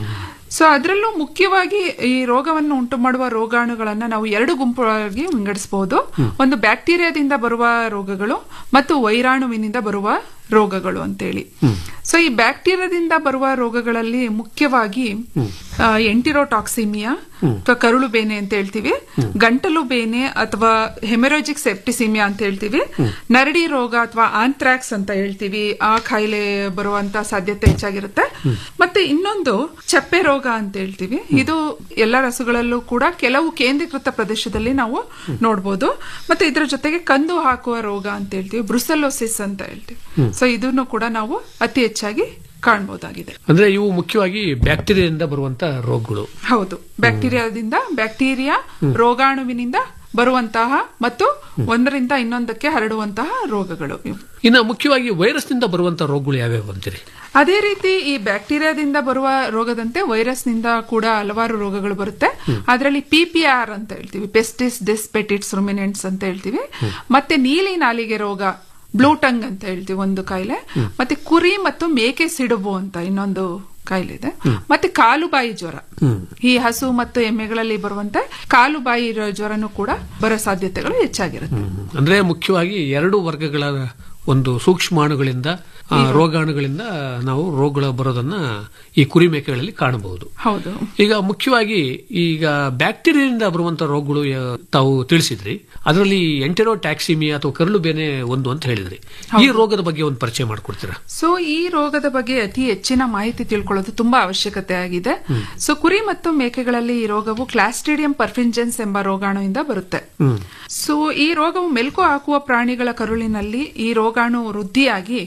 ಸೊ ಅದರಲ್ಲೂ ಮುಖ್ಯವಾಗಿ ಈ ರೋಗವನ್ನು ಉಂಟು ಮಾಡುವ ರೋಗಾಣುಗಳನ್ನ ನಾವು ಎರಡು ಗುಂಪಾಗಿ ವಿಂಗಡಿಸಬಹುದು ಒಂದು ಬ್ಯಾಕ್ಟೀರಿಯಾದಿಂದ ಬರುವ ರೋಗಗಳು ಮತ್ತು ವೈರಾಣುವಿನಿಂದ ಬರುವ ರೋಗಗಳು ಅಂತೇಳಿ ಸೊ ಈ ಬ್ಯಾಕ್ಟೀರಿಯಾದಿಂದ ಬರುವ ರೋಗಗಳಲ್ಲಿ ಮುಖ್ಯವಾಗಿ ಆ, ಎಂಟಿರೋಟಾಕ್ಸಿಮಿಯಾ ಅಥವಾ ಕರುಳು ಬೇನೆ ಅಂತ ಹೇಳ್ತೀವಿ ಗಂಟಲು ಬೇನೆ ಅಥವಾ ಹೆಮರಾಜಿಕ್ ಸೆಪ್ಟಿಸಿಮಿಯಾ ಅಂತ ಹೇಳ್ತೀವಿ ನರಡಿ ರೋಗ ಅಥವಾ ಆಂಥ್ರಾಕ್ಸ್ ಅಂತ ಹೇಳ್ತೀವಿ ಆ ಕಾಯಿಲೆ ಬರುವಂತ ಸಾಧ್ಯತೆ ಹೆಚ್ಚಾಗಿರುತ್ತೆ ಮತ್ತೆ ಇನ್ನೊಂದು ಚಪ್ಪೆ ರೋಗ ಅಂತ ಹೇಳ್ತೀವಿ ಇದು ಎಲ್ಲ ರಸಗಳಲ್ಲೂ ಕೂಡ ಕೆಲವು ಕೇಂದ್ರೀಕೃತ ಪ್ರದೇಶದಲ್ಲಿ ನಾವು ನೋಡಬಹುದು ಮತ್ತೆ ಇದರ ಜೊತೆಗೆ ಕಂದು ಹಾಕುವ ರೋಗ ಅಂತ ಹೇಳ್ತೀವಿ ಬ್ರುಸೆಲೋಸಿಸ್ ಅಂತ ಹೇಳ್ತೀವಿ ಹ್ಮ್. ಸೊ ಇದನ್ನು ಕೂಡ ನಾವು ಅತಿ ಹೆಚ್ಚಾಗಿ ಕಾಣಬಹುದಾಗಿದೆ ಅಂದ್ರೆ ಇವು ಮುಖ್ಯವಾಗಿ ಬ್ಯಾಕ್ಟೀರಿಯಾದಿಂದ ಬರುವಂತ ರೋಗಗಳು ಹೌದು ಬ್ಯಾಕ್ಟೀರಿಯಾದಿಂದ ಬ್ಯಾಕ್ಟೀರಿಯಾ ರೋಗಾಣುವಿನಿಂದ ಬರುವಂತಹ ಮತ್ತು ಒಂದರಿಂದ ಇನ್ನೊಂದಕ್ಕೆ ಹರಡುವಂತಹ ರೋಗಗಳು ಇವು ಇನ್ನು ಮುಖ್ಯವಾಗಿ ವೈರಸ್ನಿಂದ ಬರುವಂತ ರೋಗಗಳು ಯಾವ್ಯಾವು ಅಂತೀರಿ ಅದೇ ರೀತಿ ಈ ಬ್ಯಾಕ್ಟೀರಿಯಾದಿಂದ ಬರುವ ರೋಗದಂತೆ ವೈರಸ್ನಿಂದ ಕೂಡ ಹಲವಾರು ರೋಗಗಳು ಬರುತ್ತೆ ಅದರಲ್ಲಿ ಪಿ ಪಿ ಆರ್ ಅಂತ ಹೇಳ್ತೀವಿ ಪೆಸ್ಟಿಸ್ ಡಿಸ್ಪೆಟಿಟ್ಸ್ ರುಮಿನೆಂಟ್ಸ್ ಅಂತ ಹೇಳ್ತೀವಿ ಮತ್ತೆ ನೀಲಿ ನಾಲಿಗೆ ರೋಗ ಬ್ಲೂ ಟಂಗ್ ಅಂತ ಹೇಳ್ತೀವಿ ಒಂದು ಕಾಯಿಲೆ ಮತ್ತೆ ಕುರಿ ಮತ್ತು ಮೇಕೆ ಸಿಡುಬು ಅಂತ ಇನ್ನೊಂದು ಕಾಯಿಲೆ ಇದೆ ಮತ್ತೆ ಕಾಲುಬಾಯಿ ಜ್ವರ ಈ ಹಸು ಮತ್ತು ಎಮ್ಮೆಗಳಲ್ಲಿ ಬರುವಂತೆ ಕಾಲುಬಾಯಿ ರ- ಜ್ವರನೂ ಕೂಡ ಬರೋ ಸಾಧ್ಯತೆಗಳು ಹೆಚ್ಚಾಗಿರುತ್ತೆ ಅಂದ್ರೆ ಮುಖ್ಯವಾಗಿ ಎರಡು ವರ್ಗಗಳ ಒಂದು ಸೂಕ್ಷ್ಮಾಣುಗಳಿಂದ ಆ, ರೋಗಾಣುಗಳಿಂದ ನಾವು ರೋಗಗಳು ಬರೋದನ್ನ ಈ ಕುರಿ ಮೇಕೆಗಳಲ್ಲಿ ಕಾಣಬಹುದು ಹೌದು ಈಗ ಮುಖ್ಯವಾಗಿ ಈಗ ಬ್ಯಾಕ್ಟೀರಿಯಾದಿಂದ ಬರುವಂತ ರೋಗಗಳು ಯಾ- ತಾವು ತಿಳಿಸಿದ್ರಿ ಅದರಲ್ಲಿ ಎಂಟೆರೋಟ್ಯಾಕ್ಸಿಮಿಯಾ ಅಥವಾ ಕರಳು ಬೇನೆ ಒಂದು ಅಂತ ಹೇಳಿದ್ರಿ ಈ ರೋಗದ ಬಗ್ಗೆ ಒಂದು ಪರಿಚಯ ಮಾಡ್ಕೊಡ್ತೀರಾ ಸೊ ಈ ರೋಗದ ಬಗ್ಗೆ ಅತಿ ಹೆಚ್ಚಿನ ಮಾಹಿತಿ ತಿಳ್ಕೊಳ್ಳೋದು ತುಂಬಾ ಅವಶ್ಯಕತೆ ಆಗಿದೆ ಸೊ ಕುರಿ ಮತ್ತು ಮೇಕೆಗಳಲ್ಲಿ ಈ ರೋಗವು ಕ್ಲಾಸ್ಟ್ರಿಡಿಯಂ ಪರ್ಫಿಂಜೆನ್ಸ್ ಎಂಬ ರೋಗಾಣುವಿಂದ ಬರುತ್ತೆ ಹ್ಮ್ ಸೊ ಈ ರೋಗವು ಮೆಲುಕು ಹಾಕುವ ಪ್ರಾಣಿಗಳ ಕರುಳಿನಲ್ಲಿ ಈ ರೋಗಾಣು ವೃದ್ಧಿಯಾಗಿ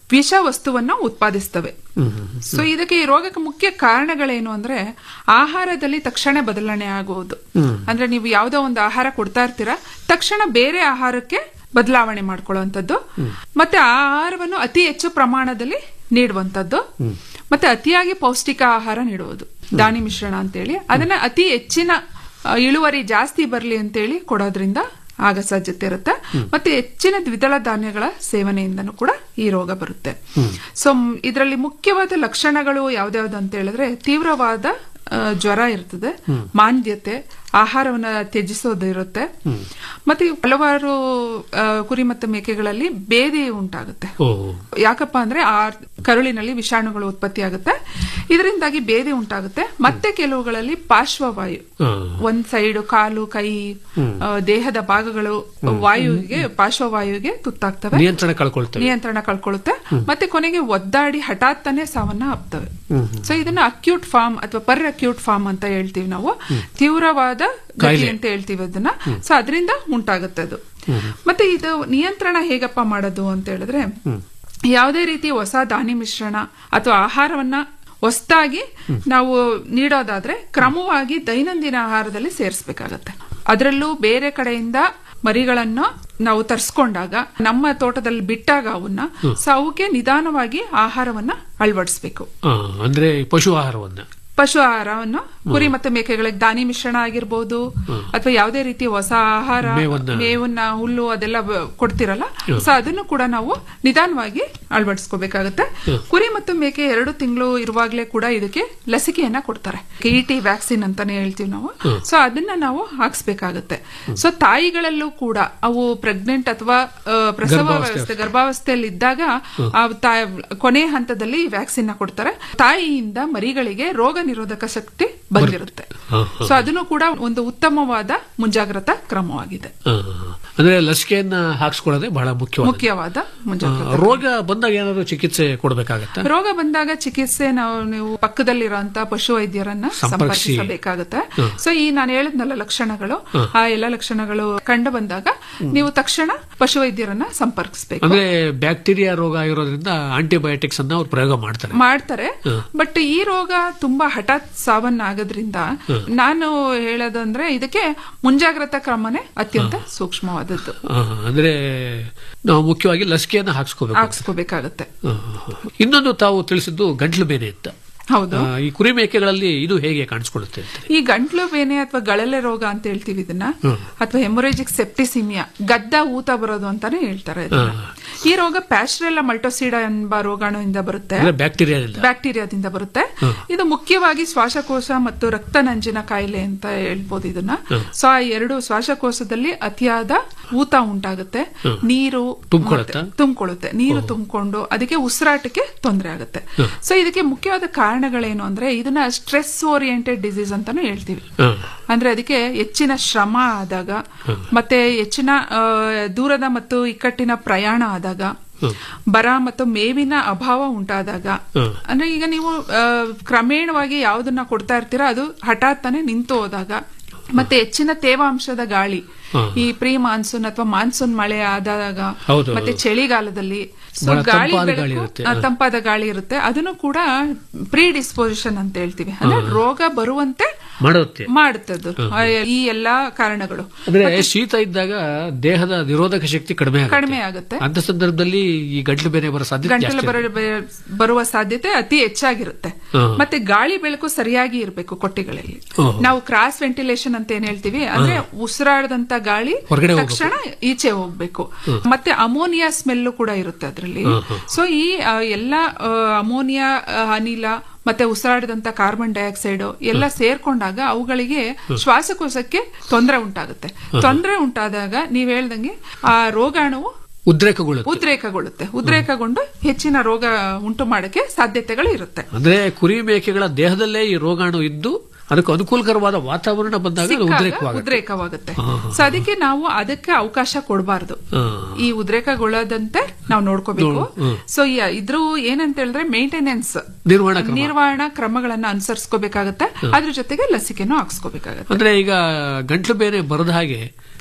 ವಿಷ ವಸ್ತುವನ್ನ ಉತ್ಪಾದಿಸ್ತವೆ ಸೊ ಇದಕ್ಕೆ ಈ ರೋಗಕ್ಕೆ ಮುಖ್ಯ ಕಾರಣಗಳೇನು ಅಂದ್ರೆ ಆಹಾರದಲ್ಲಿ ತಕ್ಷಣ ಬದಲಾವಣೆ ಆಗುವುದು ಅಂದ್ರೆ ನೀವು ಯಾವುದೋ ಒಂದು ಆಹಾರ ಕೊಡ್ತಾ ಇರ್ತೀರಾ ತಕ್ಷಣ ಬೇರೆ ಆಹಾರಕ್ಕೆ ಬದಲಾವಣೆ ಮಾಡ್ಕೊಳ್ಳುವಂಥದ್ದು ಮತ್ತೆ ಆ ಆಹಾರವನ್ನು ಅತಿ ಹೆಚ್ಚು ಪ್ರಮಾಣದಲ್ಲಿ ನೀಡುವಂಥದ್ದು ಮತ್ತೆ ಅತಿಯಾಗಿ ಪೌಷ್ಟಿಕ ಆಹಾರ ನೀಡುವುದು ದಾನಿ ಮಿಶ್ರಣ ಅಂತೇಳಿ ಅದನ್ನ ಅತಿ ಹೆಚ್ಚಿನ ಆ, ಇಳುವರಿ ಜಾಸ್ತಿ ಬರಲಿ ಅಂತೇಳಿ ಕೊಡೋದ್ರಿಂದ ಆಗ ಸಾಧ್ಯತೆ ಇರುತ್ತೆ ಮತ್ತೆ ಹೆಚ್ಚಿನ ದ್ವಿದಳ ಧಾನ್ಯಗಳ ಸೇವನೆಯಿಂದನೂ ಕೂಡ ಈ ರೋಗ ಬರುತ್ತೆ ಸೊ ಇದರಲ್ಲಿ ಮುಖ್ಯವಾದ ಲಕ್ಷಣಗಳು ಯಾವ್ದ್ಯಾವ್ದು ಅಂತ ಹೇಳಿದ್ರೆ ತೀವ್ರವಾದ ಆ, ಜ್ವರ ಇರ್ತದೆ ಮಾಂದ್ಯತೆ ಆಹಾರವನ್ನ ತ್ಯಜಿಸೋದು ಇರುತ್ತೆ ಮತ್ತೆ ಹಲವಾರು ಆ, ಕುರಿ ಮತ್ತು ಮೇಕೆಗಳಲ್ಲಿ ಬೇದಿ ಉಂಟಾಗುತ್ತೆ ಯಾಕಪ್ಪ ಅಂದ್ರೆ ಆ ಕರುಳಿನಲ್ಲಿ ವಿಷಾಣುಗಳು ಉತ್ಪತ್ತಿ ಆಗುತ್ತೆ ಇದರಿಂದಾಗಿ ಬೇದಿ ಉಂಟಾಗುತ್ತೆ ಮತ್ತೆ ಕೆಲವುಗಳಲ್ಲಿ ಪಾರ್ಶ್ವವಾಯು ಒಂದ್ ಸೈಡ್ ಕಾಲು ಕೈ ಆ, ದೇಹದ ಭಾಗಗಳು ವಾಯುವಿಗೆ ಪಾರ್ಶ್ವವಾಯುವಿಗೆ ತುತ್ತಾಗ್ತವೆ ನಿಯಂತ್ರಣ ಕಳ್ಕೊಳ್ತೇವೆ ನಿಯಂತ್ರಣ ಕಳ್ಕೊಳ್ಳುತ್ತೆ ಮತ್ತೆ ಕೊನೆಗೆ ಒದ್ದಾಡಿ ಹಠಾತ್ತನೆ ಸಾವನ್ನ ಅಪ್ತವೆ ಸೊ ಇದನ್ನ ಅಕ್ಯೂಟ್ ಫಾರ್ಮ್ ಅಥವಾ ಪರ್ ಅಕ್ಯೂಟ್ ಫಾರ್ಮ್ ಅಂತ ಹೇಳ್ತೀವಿ ನಾವು ತೀವ್ರವಾದ ಗತಿ ಕಾಯಿಲೆ. ಅಂತ ಹೇಳ್ತೀವಿ ಅದನ್ನ ಸೊ ಅದರಿಂದ ಉಂಟಾಗುತ್ತೆ ಅದು ಮತ್ತೆ ಇದು ನಿಯಂತ್ರಣ ಹೇಗಪ್ಪ ಮಾಡೋದು ಅಂತ ಹೇಳಿದ್ರೆ ಯಾವುದೇ ರೀತಿ ಹೊಸ ಧಾನ್ಯ ಮಿಶ್ರಣ ಅಥವಾ ಆಹಾರವನ್ನ ಹೊಸದಾಗಿ ನಾವು ನೀಡೋದಾದ್ರೆ ಕ್ರಮವಾಗಿ ದೈನಂದಿನ ಆಹಾರದಲ್ಲಿ ಸೇರಿಸಬೇಕಾಗತ್ತೆ ಅದರಲ್ಲೂ ಬೇರೆ ಕಡೆಯಿಂದ ಮರಿಗಳನ್ನು ನಾವು ತರಿಸ್ಕೊಂಡಾಗ ನಮ್ಮ ತೋಟದಲ್ಲಿ ಬಿಟ್ಟಾಗ ಅವನ್ನ ಸೊ ಅವಕ್ಕೆ ನಿಧಾನವಾಗಿ ಆಹಾರವನ್ನ ಅಳವಡಿಸ್ಬೇಕು ಆ, ಅಂದ್ರೆ ಈ ಪಶು ಆಹಾರವನ್ನ ಪಶು ಆಹಾರವನ್ನು ಕುರಿ ಮತ್ತು ಮೇಕೆಗಳಿಗೆ ದಾನಿ ಮಿಶ್ರಣ ಆಗಿರ್ಬೋದು ಅಥವಾ ಯಾವುದೇ ರೀತಿ ಹೊಸ ಆಹಾರ ಮೇವನ್ನ. ಮೇವನ್ನ ಹುಲ್ಲು ಅದೆಲ್ಲ ಬ- ಕೊಡ್ತಿರಲ್ಲ ಸೊ ಅದನ್ನು ಕೂಡ ನಾವು ನಿಧಾನವಾಗಿ ಅಳವಡಿಸ್ಕೋಬೇಕಾಗುತ್ತೆ ಕುರಿ ಮತ್ತು ಮೇಕೆ ಎರಡು ತಿಂಗಳು ಇರುವಾಗ್ಲೇ ಕೂಡ ಇದಕ್ಕೆ ಲಸಿಕೆಯನ್ನ ಕೊಡ್ತಾರೆ ಟಿ ವ್ಯಾಕ್ಸಿನ್ ಅಂತಾನೆ ಹೇಳ್ತೀವಿ ನಾವು ಸೊ ಅದನ್ನ ನಾವು ಹಾಕ್ಸ್ಬೇಕಾಗತ್ತೆ ಸೊ ತಾಯಿಗಳಲ್ಲೂ ಕೂಡ ಅವು ಪ್ರೆಗ್ನೆಂಟ್ ಅಥವಾ ಆ, ಪ್ರಸವ ಗರ್ಭಾವಸ್ಥೆ. ವ್ಯವಸ್ಥೆ ಗರ್ಭಾವಸ್ಥೆಯಲ್ಲಿ ಇದ್ದಾಗ ಆ ತಾ- ಕೊನೆ ಹಂತದಲ್ಲಿ ವ್ಯಾಕ್ಸಿನ್ ನ ಕೊಡ್ತಾರೆ ತಾಯಿಯಿಂದ ಮರಿಗಳಿಗೆ ರೋಗ ನಿರೋಧಕ ಶಕ್ತಿ ಬಂದಿರುತ್ತೆ ಹಾ, ಸೊ ಅದನ್ನು ಕೂಡ ಒಂದು ಉತ್ತಮವಾದ ಮುಂಜಾಗ್ರತಾ ಕ್ರಮವಾಗಿದೆ ಆ, ಅಂದ್ರೆ ಲಸಿಕೆಯನ್ನ ಹಾಕ್ಸ್ಕೊಳ್ಳೋದೇ ಬಹಳ ಮುಖ್ಯವಾದ ಮುಖ್ಯವಾದ ಮುಂಜಾಗ್ರತಾ ರೋಗ ಬಂದಾಗ ಏನಾದ್ರು ಚಿಕಿತ್ಸೆ ಕೊಡ್ಬೇಕಾಗತ್ತ ರೋಗ ಬಂದಾಗ ಚಿಕಿತ್ಸೆ ನಾವು ನೀವು ಪಕ್ಕದಲ್ಲಿರುವಂತ ಪಶು ವೈದ್ಯರನ್ನ ಸಂಪರ್ಕಿಸಿ. ಸಂಪರ್ಕಿಸಬೇಕಾಗುತ್ತೆ ಹ್ಮ್. ಸೊ ಈ ನಾನು ಹೇಳಿದ್ನಲ್ಲ ಲಕ್ಷಣಗಳು ಹ್ಮ್. ಆ ಎಲ್ಲ ಲಕ್ಷಣಗಳು ಕಂಡು ಬಂದಾಗ ನೀವು ತಕ್ಷಣ ಪಶು ವೈದ್ಯರನ್ನ ಸಂಪರ್ಕಿಸಬೇಕು ಅಂದ್ರೆ ಬ್ಯಾಕ್ಟೀರಿಯಾ ರೋಗ ಇರೋದ್ರಿಂದ ಆಂಟಿಬಯೋಟಿಕ್ಸ್ ಅನ್ನ ಅವ್ರು ಪ್ರಯೋಗ ಮಾಡ್ತಾರೆ ಮಾಡ್ತಾರೆ ಹ್ಮ್. ಬಟ್ ಈ ರೋಗ ತುಂಬಾ ಹಠಾತ್ ಸಾವನ್ನಾಗೋದ್ರಿಂದ ಹ್ಮ್. ನಾನು ಹೇಳೋದಂದ್ರೆ ಇದಕ್ಕೆ ಮುಂಜಾಗ್ರತಾ ಕ್ರಮನೇ ಅತ್ಯಂತ ಸೂಕ್ಷ್ಮವಾದದ್ದು ಆ, ಅಂದ್ರೆ ನಾವು ಮುಖ್ಯವಾಗಿ ಲಸಿಕೆಯನ್ನ ಹಾಕ್ಸ್ಕೋಬೇಕು ಹಾಕ್ಸ್ಕೋಬೇಕಾಗತ್ತೆ ಆ, ಇನ್ನೊಂದು ತಾವು ತಿಳಿಸಿದ್ದು ಗಂಟ್ಲು ಬೇನೆ ಅಂತ ಹೌದು ಆ, ಈ ಕುರಿ ಮೇಕೆಗಳಲ್ಲಿ ಇದು ಹೇಗೆ ಕಾಣಿಸ್ಕೊಳ್ಳುತ್ತೆ ಅಂತ ಈ ಗಂಟ್ಲು ಬೇನೆ ಅಥವಾ ಗಳಲೆ ರೋಗ ಅಂತ ಹೇಳ್ತೀವಿ ಇದನ್ನ ಹ್ಮ್. ಅಥವಾ ಹೆಮೊರೇಜಿಕ್ ಸೆಪ್ಟಿಸಿಮಿಯಾ ಗದ್ದ ಊತ ಬರೋದು ಅಂತಾನೆ ಹೇಳ್ತಾರೆ ಇದನ್ನ. ಈ ರೋಗ ಪ್ಯಾಸ್ಟ್ರೆಲ್ಲ ಮಲ್ಟೋಸಿಡ ಎಂಬ ರೋಗಾಣುವಿಂದ ಬರುತ್ತೆ ಅಂದ್ರೆ ಬ್ಯಾಕ್ಟೀರಿಯಾದಿಂದ ಬ್ಯಾಕ್ಟೀರಿಯಾದಿಂದ ಬರುತ್ತೆ ಹ್ಮ್. ಇದು ಮುಖ್ಯವಾಗಿ ಶ್ವಾಸಕೋಶ ಮತ್ತು ರಕ್ತ ನಂಜಿನ ಕಾಯಿಲೆ ಅಂತ ಹೇಳ್ಬೋದು ಇದನ್ನ ಹ್ಮ್. ಸೊ ಆ ಎರಡು ಶ್ವಾಸಕೋಶದಲ್ಲಿ ಅತಿಯಾದ ಊತ ಉಂಟಾಗುತ್ತೆ ಹ್ಮ್. ನೀರು ತುಂಬ್ಕೊಳತ್ತಾ? ಮತ್ತೆ ತುಂಬಿಕೊಳ್ಳುತ್ತೆ ನೀರು ತುಂಬಿಕೊಂಡು ಅದಕ್ಕೆ ಉಸಿರಾಟಕ್ಕೆ ತೊಂದರೆ ಆಗುತ್ತೆ ಹ್ಮ್. ಸೊ ಇದಕ್ಕೆ ಮುಖ್ಯವಾದ ಕಾರಣಗಳೇನು ಅಂದ್ರೆ ಇದನ್ನ ಸ್ಟ್ರೆಸ್ ಓರಿಯೆಂಟೆಡ್ ಡಿಸೀಸ್ ಅಂತಾನು ಹೇಳ್ತೀವಿ ಆ, ಅಂದ್ರೆ ಅದಕ್ಕೆ ಹೆಚ್ಚಿನ ಶ್ರಮ ಆದಾಗ ಮತ್ತೆ ಹೆಚ್ಚಿನ ಆ, ದೂರದ ಮತ್ತು ಇಕ್ಕಟ್ಟಿನ ಪ್ರಯಾಣ ಆದಾಗ ಹ್ಮ್. ಬರ ಮತ್ತು ಮೇವಿನ ಅಭಾವ ಉಂಟಾದಾಗ ಹ್ಮ್. ಅಂದ್ರೆ ಈಗ ನೀವು ಆ, ಕ್ರಮೇಣವಾಗಿ ಯಾವ್ದನ್ನ ಕೊಡ್ತಾ ಇರ್ತೀರಾ ಅದು ಹಠಾತ್ತನೆ ನಿಂತು ಹೋದಾಗ ಮತ್ತೆ ಹೆಚ್ಚಿನ ತೇವಾಂಶದ ಗಾಳಿ ಹ್ಮ್. ಈ ಪ್ರೀ ಮಾನ್ಸೂನ್ ಅಥವಾ ಮಾನ್ಸೂನ್ ಮಳೆ ಆದಾಗ ಹೌದು, ಮತ್ತೆ ಹೌದು. ಚಳಿಗಾಲದಲ್ಲಿ ಸೊ ಬಹಳ ಗಾಳಿ ತಂಪಾದ ಬೆಳಕು, ಗಾಳಿ ಇರುತ್ತೆ. ಆ, ತಂಪಾದ ಗಾಳಿ ಇರುತ್ತೆ ಅದನ್ನು ಕೂಡ ಪ್ರೀ ಡಿಸ್ಪೋಸಿಷನ್ ಅಂತ ಹೇಳ್ತೀವಿ ಅಂದ್ರೆ ರೋಗ ಬರುವಂತೆ ಮಾಡುತ್ತೆ ಮಾಡುತ್ತದ್ದು ಆ, ಈ ಎಲ್ಲಾ ಕಾರಣಗಳು ಅಂದ್ರೆ ಶೀತ ಇದ್ದಾಗ ದೇಹದ ನಿರೋಧಕ ಶಕ್ತಿ ಕಡಿಮೆ ಆಗುತ್ತೆ ಕಡಿಮೆ ಆಗುತ್ತೆ ಅಂತ ಸಂದರ್ಭದಲ್ಲಿ ಈ ಗಂಟ್ಲು ಬೇನೆ ಬರೋ ಸಾಧ್ಯತೆ ಗಂಟಲು ಜಾಸ್ತಿ ಬರ- ಬರ- ಬರುವ ಸಾಧ್ಯತೆ ಅತಿ ಹೆಚ್ಚಾಗಿರುತ್ತೆ ಹಾ. ಮತ್ತೆ ಗಾಳಿ ಬೆಳಕು ಸರಿಯಾಗಿ ಇರಬೇಕು ಕೊಟ್ಟಿಗಳಲ್ಲಿ ಓಹೋ. ನಾವು ಕ್ರಾಸ್ ವೆಂಟಿಲೇಷನ್ ಅಂತ ಏನ್ ಹೇಳ್ತೀವಿ ಅಂದ್ರೆ ಉಸಿರಾಡದಂತ ಗಾಳಿ ಹೊರಗಡೆ ತಕ್ಷಣ ಈಚೆ ಹೋಗ್ಬೇಕು ಮತ್ತೆ ಅಮೋನಿಯಾ ಸ್ಮೆಲ್ ಕೂಡ ಇರುತ್ತೆ ಅದರಲ್ಲಿ ಹಾ, ಹಾ. ಸೊ ಈ ಆ, ಎಲ್ಲ ಆ, ಅಮೋನಿಯಾ ಆ, ಅನಿಲ ಮತ್ತೆ ಉಸಿರಾಡಿದಂತ ಕಾರ್ಬನ್ ಡೈಆಕ್ಸೈಡ್ ಎಲ್ಲ ಸೇರ್ಕೊಂಡಾಗ ಅವುಗಳಿಗೆ ಶ್ವಾಸಕೋಶಕ್ಕೆ ತೊಂದರೆ ಉಂಟಾಗುತ್ತೆ ತೊಂದರೆ ಉಂಟಾದಾಗ ನೀವ್ ಹೇಳ್ದಂಗೆ ಆ ರೋಗಾಣುವು ಉದ್ರೇಕಗೊಳ್ಳುತ್ತೆ ಉದ್ರೇಕಗೊಳ್ಳುತ್ತೆ ಉದ್ರೇಕಗೊಂಡು ಹೆಚ್ಚಿನ ರೋಗ ಉಂಟು ಮಾಡಕ್ಕೆ ಸಾಧ್ಯತೆಗಳು ಇರುತ್ತೆ ಅಂದ್ರೆ ಕುರಿ ಮೇಕೆಗಳ ದೇಹದಲ್ಲೇ ಈ ರೋಗಾಣು ಇದ್ದು ಅದಕ್ಕೆ ಅನುಕೂಲಕರವಾದ ವಾತಾವರಣ ಬಂದಾಗ ಅದು ಸಿಕ್ಕಾಗ ಉದ್ರೇಕವಾಗುತ್ತೆ ಉದ್ರೇಕವಾಗುತ್ತೆ ಹಾ, ಹಾ. ಸೊ ಅದಕ್ಕೆ ನಾವು ಅದಕ್ಕೆ ಅವಕಾಶ ಕೊಡಬಾರ್ದು ಹಾ. ಈ ಉದ್ರೇಕಗೊಳ್ಳದಂತೆ ನಾವು ನೋಡ್ಕೋಬೇಕು ನೋಡ್- ಹ್ಮ್. ಸೊ ಇದ್ರ ಏನಂತ ಹೇಳಿದ್ರೆ ಮೇಂಟೆನೆನ್ಸ್ ನಿರ್ವಹಣಾ ಕ್ರಮ ನಿರ್ವಹಣಾ ಕ್ರಮಗಳನ್ನ ಅನುಸರಿಸಬೇಕಾಗತ್ತೆ ಅದ್ರ ಜೊತೆಗೆ ಲಸಿಕೆನೂ ಹಾಕ್ಸ್ಕೋಬೇಕಾಗತ್ತೆ ಅಂದ್ರೆ ಈಗ ಗಂಟ್ಲು ಬೇನೆ ಬರದ ಹಾಗೆ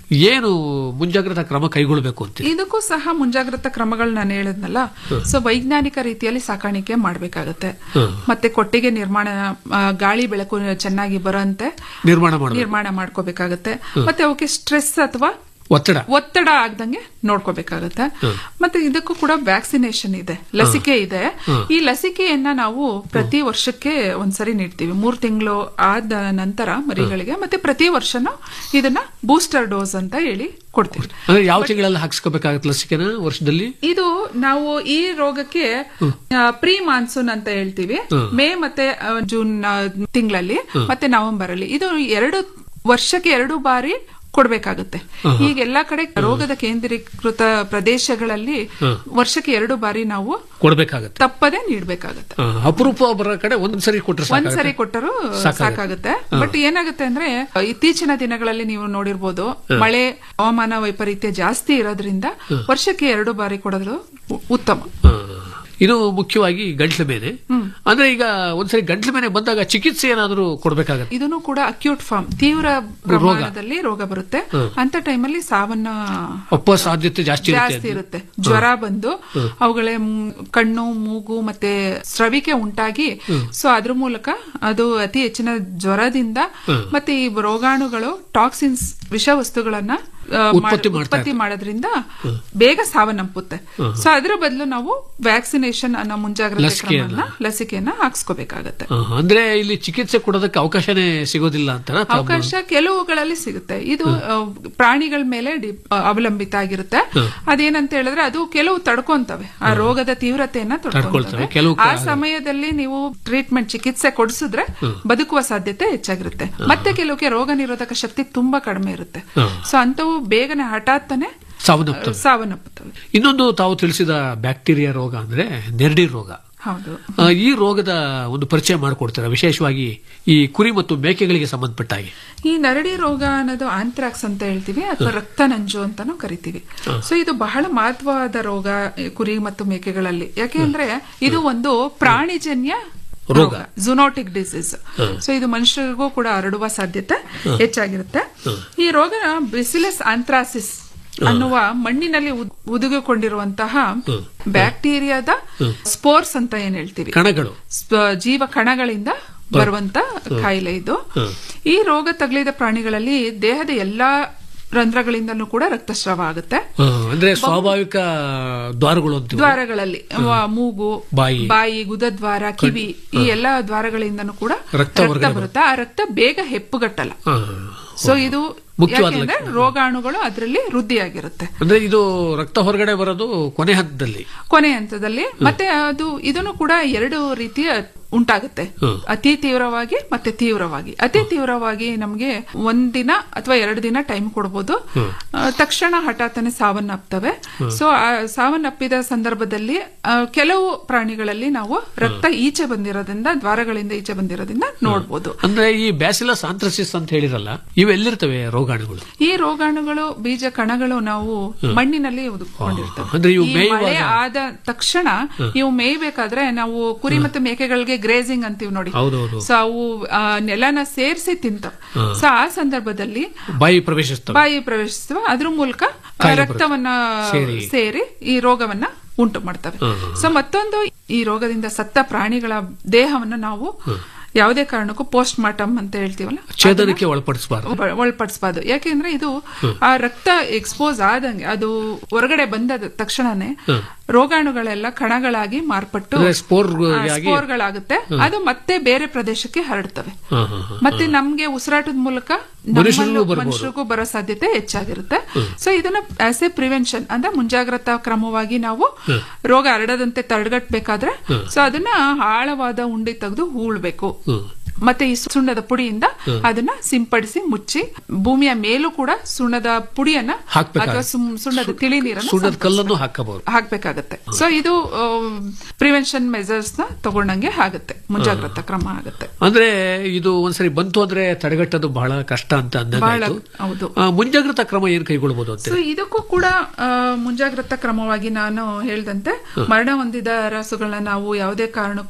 ಏನು ಮುಂಜಾಗ್ರತಾ ಕ್ರಮ ಕೈಗೊಳ್ಳಬೇಕು ಅಂತ ಇದಕ್ಕೂ ಸಹ ಮುಂಜಾಗ್ರತಾ ಕ್ರಮಗಳು ನಾನು ಹೇಳಿದ್ನಲ್ಲ ಸೊ ವೈಜ್ಞಾನಿಕ ರೀತಿಯಲ್ಲಿ ಸಾಕಾಣಿಕೆ ಮಾಡಬೇಕಾಗತ್ತೆ ಮತ್ತೆ ಕೊಟ್ಟಿಗೆ ನಿರ್ಮಾಣ ಆ, ಗಾಳಿ ಬೆಳಕು ಚೆನ್ನಾಗಿ ಬರೋಂತೆ ನಿರ್ಮಾಣ ಮಾಡಬೇಕು ನಿರ್ಮಾಣ ಮಾಡ್ಕೋಬೇಕಾಗತ್ತೆ ಮತ್ತೆ ಅವಕ್ಕೆ ಸ್ಟ್ರೆಸ್ ಅಥವಾ ಒತ್ತಡ ಒತ್ತಡ ಆಗ್ದಂಗೆ ನೋಡ್ಕೋಬೇಕಾಗತ್ತೆ ಮತ್ತೆ ಇದಕ್ಕೂ ಕೂಡ ವ್ಯಾಕ್ಸಿನೇಷನ್ ಇದೆ ಲಸಿಕೆ ಇದೆ ಈ ಲಸಿಕೆಯನ್ನ ನಾವು ಪ್ರತಿ ವರ್ಷಕ್ಕೆ ಒಂದ್ಸರಿ ನೀಡ್ತೀವಿ ಮೂರ್ ತಿಂಗಳು ಆದ ನಂತರ ಮರಿಗಳಿಗೆ ಮತ್ತೆ ಪ್ರತಿ ವರ್ಷನೂ ಇದನ್ನ ಬೂಸ್ಟರ್ ಡೋಸ್ ಅಂತ ಹೇಳಿ ಕೊಡ್ತೀವಿ ಅಂದ್ರೆ ಯಾವ ತಿಂಗಳಲ್ಲಿ ಹಾಕ್ಸ್ಕೋಬೇಕಾಗತ್ತೆ ಲಸಿಕೆನ ವರ್ಷದಲ್ಲಿ ಇದು ನಾವು ಈ ರೋಗಕ್ಕೆ ಪ್ರೀ ಮಾನ್ಸೂನ್ ಅಂತ ಹೇಳ್ತೀವಿ ಮೇ ಮತ್ತೆ ಆ, ಜೂನ್ ಆ, ತಿಂಗಳಲ್ಲಿ ಮತ್ತೆ ನವೆಂಬರ್ ಅಲ್ಲಿ ಇದು ಎರಡು ವರ್ಷಕ್ಕೆ ಎರಡು ಬಾರಿ ಕೊಡ್ಬೇಕಾಗುತ್ತೆ ಈಗ ಎಲ್ಲಾ ಕಡೆ ರೋಗದ ಕೇಂದ್ರೀಕೃತ ಪ್ರದೇಶಗಳಲ್ಲಿ ವರ್ಷಕ್ಕೆ ಎರಡು ಬಾರಿ ನಾವು ಕೊಡ್ಬೇಕಾಗತ್ತೆ ತಪ್ಪದೆ ನೀಡ್ಬೇಕಾಗತ್ತೆ ಆ, ಅಪರೂಪ ಬರೋ ಕಡೆ ಒಂದ್ಸರಿ ಕೊಟ್ರೆ ಒಂದ್ ಸರಿ ಸಾಕಾಗತ್ತೆ? ಕೊಟ್ಟರು ಸಾಕಾಗತ್ತೆ. ಸಾಕಾಗುತ್ತೆ ಬಟ್ ಏನಾಗುತ್ತೆ ಅಂದ್ರೆ ಇತ್ತೀಚಿನ ದಿನಗಳಲ್ಲಿ ನೀವು ನೋಡಿರ್ಬೋದು ಮಳೆ ಹವಾಮಾನ ವೈಪರೀತ್ಯ ಜಾಸ್ತಿ ಇರೋದ್ರಿಂದ ವರ್ಷಕ್ಕೆ ಎರಡು ಬಾರಿ ಕೊಡೋದು ಉ- ಉತ್ತಮ ಆ, ಇದು ಮುಖ್ಯವಾಗಿ ಗಂಟ್ಲ ಮೇಲೆ ಅಂದ್ರೆ ಈಗ ಒಂದ್ಸರಿ ಗಂಟ್ಲ ಮೇಲೆ ಬಂದಾಗ ಚಿಕಿತ್ಸೆ ಏನಾದರೂ ಕೊಡ್ಬೇಕಾಗತ್ತೆ ಇದನ್ನು ಕೂಡ ಅಕ್ಯೂಟ್ ಫಾರ್ಮ್ ತೀವ್ರ ಪ್ರಮಾಣದಲ್ಲಿ ರೋಗ ಬರುತ್ತೆ ಅಂತ ಟೈಮಲ್ಲಿ ಸಾವನ್ನ ಅಪ್ಪ ಸಾಧ್ಯತೆ ಜಾಸ್ತಿ ಜಾಸ್ತಿ ಇರುತ್ತೆ ಇರುತ್ತೆ ಜ್ವರ ಬಂದು ಅವುಗಳ ಮ್- ಕಣ್ಣು ಮೂಗು ಮತ್ತೆ ಸ್ರವಿಕೆ ಉಂಟಾಗಿ ಸೊ ಅದ್ರ ಮೂಲಕ ಅದು ಅತಿ ಹೆಚ್ಚಿನ ಜ್ವರದಿಂದ ಮತ್ತೆ ಈ ರೋಗಾಣುಗಳು ಟಾಕ್ಸಿನ್ಸ್ ವಿಷವಸ್ತುಗಳನ್ನ ಆ, ಮಾಡ್- ಉತ್ಪತ್ತಿ ಮಾಡ್ತಾ ಉತ್ಪತ್ತಿ ಮಾಡೋದ್ರಿಂದ ಬೇಗ ಸಾವನ್ನಪ್ಪುತ್ತೆ ಸೊ ಅದ್ರ ಬದಲು ನಾವು ವ್ಯಾಕ್ಸಿನೇಷನ್ ಅನ್ನೋ ಮುಂಜಾಗ್ರತೆ ಲಸಿಕೆಯನ್ನ. ಕ್ರಮವನ್ನ ಲಸಿಕೆಯನ್ನ ಹಾಕ್ಸ್ಕೋಬೇಕಾಗತ್ತೆ ಆ, ಅಂದ್ರೆ ಇಲ್ಲಿ ಚಿಕಿತ್ಸೆ ಕೊಡೋದಕ್ಕೆ ಅವಕಾಶನೇ ಸಿಗೋದಿಲ್ಲ ಅಂತ ಅವಕಾಶ ಕೆಲವುಗಳಲ್ಲಿ ಸಿಗುತ್ತೆ ಇದು ಆ, ಪ್ರಾಣಿಗಳ ಮೇಲೆ ಡಿ- ಆ, ಅವಲಂಬಿತ ಆಗಿರುತ್ತೆ ಅದೇನಂತ ಹೇಳಿದ್ರೆ ಅದು ಕೆಲವು ತಡ್ಕೊಂತವೆ ಆ ರೋಗದ ತೀವ್ರತೆಯನ್ನ ತಡ್ಕೊಳ್ತವೆ. ತಡ್ಕೊಳ್ತವೆ ಕೆಲವು ಆ ಸಮಯದಲ್ಲಿ ನೀವು ಟ್ರೀಟ್ಮೆಂಟ್ ಚಿಕಿತ್ಸೆ ಕೊಡಿಸಿದ್ರೆ ಬದುಕುವ ಸಾಧ್ಯತೆ ಹೆಚ್ಚಾಗಿರುತ್ತೆ ಮತ್ತೆ ಕೆಲವಕ್ಕೆ ರೋಗ ನಿರೋಧಕ ಶಕ್ತಿ ತುಂಬಾ ಕಡಿಮೆ ಇರುತ್ತೆ ಸೊ ಅಂತವು ಬೇಗನೆ ಹಠಾತ್ತನೆ ಸಾವನ್ನಪ್ತವೆ ಸಾವನ್ನಪ್ಪುತ್ತವೆ ಇನ್ನೊಂದು ತಾವು ತಿಳಿಸಿದ ಬ್ಯಾಕ್ಟೀರಿಯಾ ರೋಗ ಅಂದ್ರೆ ನೆರಡಿ ರೋಗ ಹೌದು ಆ, ಈ ರೋಗದ ಒಂದು ಪರಿಚಯ ಮಾಡಿಕೊಡ್ತೀರಾ ವಿಶೇಷವಾಗಿ ಈ ಕುರಿ ಮತ್ತು ಮೇಕೆಗಳಿಗೆ ಸಂಬಂಧಪಟ್ಟ ಹಾಗೆ ಈ ನರಡಿ ರೋಗ ಅನ್ನೋದು ಆಂಥ್ರಾಕ್ಸ್ ಅಂತ ಹೇಳ್ತೀವಿ ಅಥವಾ ರಕ್ತ ನಂಜು ಅಂತಾನು ಕರಿತೀವಿ ಸೊ ಇದು ಬಹಳ ಮಹತ್ವವಾದ ರೋಗ ಈ ಕುರಿ ಮತ್ತು ಮೇಕೆಗಳಲ್ಲಿ ಯಾಕೆಂದ್ರೆ ಇದು ಒಂದು ಪ್ರಾಣಿಜನ್ಯ ರೋಗ ಜುನೋಟಿಕ್ ಡಿಸೀಸ್ ಸೊ ಇದು ಮನುಷ್ಯರಿಗೂ ಕೂಡ ಹರಡುವ ಸಾಧ್ಯತೆ ಹೆಚ್ಚಾಗಿರುತ್ತೆ ಈ ರೋಗ ಬಿಸಿಲಸ್ ಆಂಥ್ರಾಸಿಸ್ ಅನ್ನುವ ಮಣ್ಣಿನಲ್ಲಿ ಉದ್- ಹುದುಗಿಕೊಂಡಿರುವಂತಹ ಬ್ಯಾಕ್ಟೀರಿಯಾದ ಸ್ಪೋರ್ಸ್ ಅಂತ ಏನ್ ಹೇಳ್ತೀವಿ ಕಣಗಳು ಸ್ವ- ಜೀವ ಕಣಗಳಿಂದ ಬರುವಂತ ಕಾಯಿಲೆ ಇದು ಈ ರೋಗ ತಗುಲಿದ ಪ್ರಾಣಿಗಳಲ್ಲಿ ದೇಹದ ಎಲ್ಲಾ ರಂಧ್ರಗಳಿಂದಲೂ ಕೂಡ ರಕ್ತಸ್ರಾವ ಆಗುತ್ತೆ ಆ, ಅಂದ್ರೆ ಸ್ವಾಭಾವಿಕ ದ್ವಾರಗಳು ಅಂತೀವಿ ದ್ವಾರಗಳಲ್ಲಿ ವ- ಮೂಗು ಬಾಯಿ. ಬಾಯಿ ಗುದದ್ವಾರ ಕಿವಿ ಈ ಎಲ್ಲಾ ದ್ವಾರಗಳಿಂದನೂ ಕೂಡ ರಕ್ತ ರಕ್ತ ಹೊರಗಡೆ ಬರುತ್ತೆ ಆ ರಕ್ತ ಬೇಗ ಹೆಪ್ಪುಗಟ್ಟಲ್ಲ ಆ, ಸೊ ಇದು ಮುಖ್ಯವಾದ ಯಾಕೆಂದ್ರೆ ರೋಗಾಣುಗಳು ಅದರಲ್ಲಿ ವೃದ್ಧಿಯಾಗಿರುತ್ತೆ ಅಂದ್ರೆ ಇದು ರಕ್ತ ಹೊರಗಡೆ ಬರೋದು ಕೊನೆ ಹಂತದಲ್ಲಿ ಕೊನೆ ಹಂತದಲ್ಲಿ ಮತ್ತೆ ಅದು ಇದನ್ನು ಕೂಡ ಎರಡು ರೀತಿಯ ಉಂಟಾಗುತ್ತೆ ಹ್ಮ್. ಅತಿ ತೀವ್ರವಾಗಿ ಮತ್ತೆ ತೀವ್ರವಾಗಿ ಅತಿ ತೀವ್ರವಾಗಿ ನಮಗೆ ಒಂದಿನ ಅಥವಾ ಎರಡು ದಿನ ಟೈಮ್ ಕೊಡ್ಬೋದು ಆ, ತಕ್ಷಣ ಹಠಾತ್ತನೆ ಸಾವನ್ನಪ್ತವೆ ಸೊ ಆ ಸಾವನ್ನಪ್ಪಿದ ಸಂದರ್ಭದಲ್ಲಿ ಆ, ಕೆಲವು ಪ್ರಾಣಿಗಳಲ್ಲಿ ನಾವು ರಕ್ತ ಈಚೆ ಬಂದಿರೋದ್ರಿಂದ ದ್ವಾರಗಳಿಂದ ಈಚೆ ಬಂದಿರೋದ್ರಿಂದ ನೋಡ್ಬೋದು ಅಂದ್ರೆ ಈ ಬ್ಯಾಸಿಲಸ್ ಆಂಥ್ರಸಿಸ್ ಅಂತ ಹೇಳಿರಲ್ಲ ಇವೆಲ್ಲಿರ್ತವೆ ರೋಗಾಣುಗಳು ಈ ರೋಗಾಣುಗಳು ಬೀಜ ಕಣಗಳು ನಾವು ಮಣ್ಣಿನಲ್ಲಿ ಉದುಕೊಂಡಿರ್ತವೆ ಅಂದ್ರೆ ಇವು ಈ ಮೇಯುವಾಗ- ಮಳೆ ಆದ ತಕ್ಷಣ ಇವು ಮೇಯ್ಬೇಕಾದ್ರೆ ನಾವು ಕುರಿ ಮತ್ತೆ ಮೇಕೆಗಳಿಗೆ ಗ್ರೇಸಿಂಗ್ ಅಂತೀವಿ ನೋಡಿ ಹೌದೌದು ಸೊ ಅವು ಆ, ನೆಲನ ಸೇರಿಸಿ ತಿಂತವೆ ಸೊ ಆ ಸಂದರ್ಭದಲ್ಲಿ ಬಾಯಿ ಪ್ರವೇಶಿಸ್ತವೆ ಬಾಯಿ ಪ್ರವೇಶಿಸುವ ಅದ್ರ ಮೂಲಕ ಆ, ಕಾಯಿಲೆ ರಕ್ತವನ್ನ ಸೇರಿ. ಸೇರಿ ಈ ರೋಗವನ್ನ ಉಂಟು ಮಾಡ್ತವೆ ಹ್ಮ್. ಸೊ ಮತ್ತೊಂದು ಈ ರೋಗದಿಂದ ಸತ್ತ ಪ್ರಾಣಿಗಳ ದೇಹವನ್ನ ನಾವು ಯಾವುದೇ ಕಾರಣಕ್ಕೂ ಪೋಸ್ಟ್ ಮಾರ್ಟಮ್ ಅಂತ ಹೇಳ್ತೀವಲ್ಲ ಛೇದನಕ್ಕೆ ಒಳಪಡಿಸಬಾರದು ಒಳ- ಒಳಪಡಿಸಬಾರ್ದು ಯಾಕೆಂದ್ರೆ ಇದು ಆ ರಕ್ತ ಎಕ್ಸ್ಪೋಸ್ ಆದಂಗೆ ಅದು ಹೊರಗಡೆ ಬಂದ ತಕ್ಷಣನೇ ರೋಗಾಣುಗಳೆಲ್ಲ ಕಣಗಳಾಗಿ ಮಾರ್ಪಟ್ಟು ಅಂದ್ರೆ ಸ್ಪೋರ್ ಆ, ಆಗಿ ಸ್ಪೋರ್ಗಳಾಗುತ್ತೆ ಅದು ಮತ್ತೆ ಬೇರೆ ಪ್ರದೇಶಕ್ಕೆ ಹರಡ್ತವೆ ಹಾ, ಹಾ, ಹಾ. ಮತ್ತೆ ನಮ್ಗೆ ಉಸಿರಾಟದ ಮೂಲಕ ಮನುಷ್ಯರಿಗೂ ನಮ್ಮಲ್ಲೂ- ಬರ್ಬೋದು. ಮನುಷ್ಯರಿಗೂ ಬರೋ ಸಾಧ್ಯತೆ ಹೆಚ್ಚಾಗಿರುತ್ತೆ ಸೊ ಇದನ್ನ ಆಸ್ ಎ ಪ್ರಿವೆನ್ಷನ್ ಅಂದ್ರೆ ಮುಂಜಾಗ್ರತಾ ಕ್ರಮವಾಗಿ ನಾವು ರೋಗ ಹರಡದಂತೆ ತಡೆಗಟ್ಟಬೇಕಾದ್ರೆ ಸೊ ಅದನ್ನ ಆಳವಾದ ಉಂಡೆ ತೆಗೆದು ಹೂಳ್ಬೇಕು ಮತ್ತೆ ಈ ಸುಣ್ಣದ ಪುಡಿಯಿಂದ ಅದನ್ನ ಸಿಂಪಡಿಸಿ ಮುಚ್ಚಿ ಭೂಮಿಯ ಮೇಲೂ ಕೂಡ ಸುಣ್ಣದ ಪುಡಿಯನ್ನ ಹಾಕ್ಬೇಕಾಗುತ್ತೆ. ಅಥವಾ ಸುಮ್- ಸುಣ್ಣದ ತಿಳಿ ನೀರನ್ನು ಸುಣ್ಣದ ಕಲ್ಲನ್ನು ಹಾಕಬಹುದು ಹಾಕ್ಬೇಕಾಗತ್ತೆ ಸೊ ಇದು ಪ್ರಿವೆನ್ಷನ್ ಮೆಜರ್ಸ್ ನ ತಗೊಂಡಂಗೆ ಆಗುತ್ತೆ ಮುಂಜಾಗ್ರತಾ ಕ್ರಮ ಆಗುತ್ತೆ ಅಂದ್ರೆ ಇದು ಒಂದ್ಸರಿ ಬಂತು ಅಂದ್ರೆ ತಡೆಗಟ್ಟೋದು ಬಹಳ ಕಷ್ಟ ಅಂತ ಬಹಳ ಅಂದಾಗಾಯ್ತು ಹೌದು ಆ, ಮುಂಜಾಗ್ರತಾ ಕ್ರಮ ಏನ್ ಕೈಗೊಳ್ಬಹುದು ಅಂತ ಸೊ ಇದಕ್ಕೂ ಕೂಡ ಆ, ಮುಂಜಾಗ್ರತಾ ಕ್ರಮವಾಗಿ ನಾನು ಹೇಳ್ದಂತೆ ಮರಣ ಹೊಂದಿದ ರಾಸುಗಳನ್ನ ನಾವು ಯಾವುದೇ ಕಾರಣಕ್ಕೂ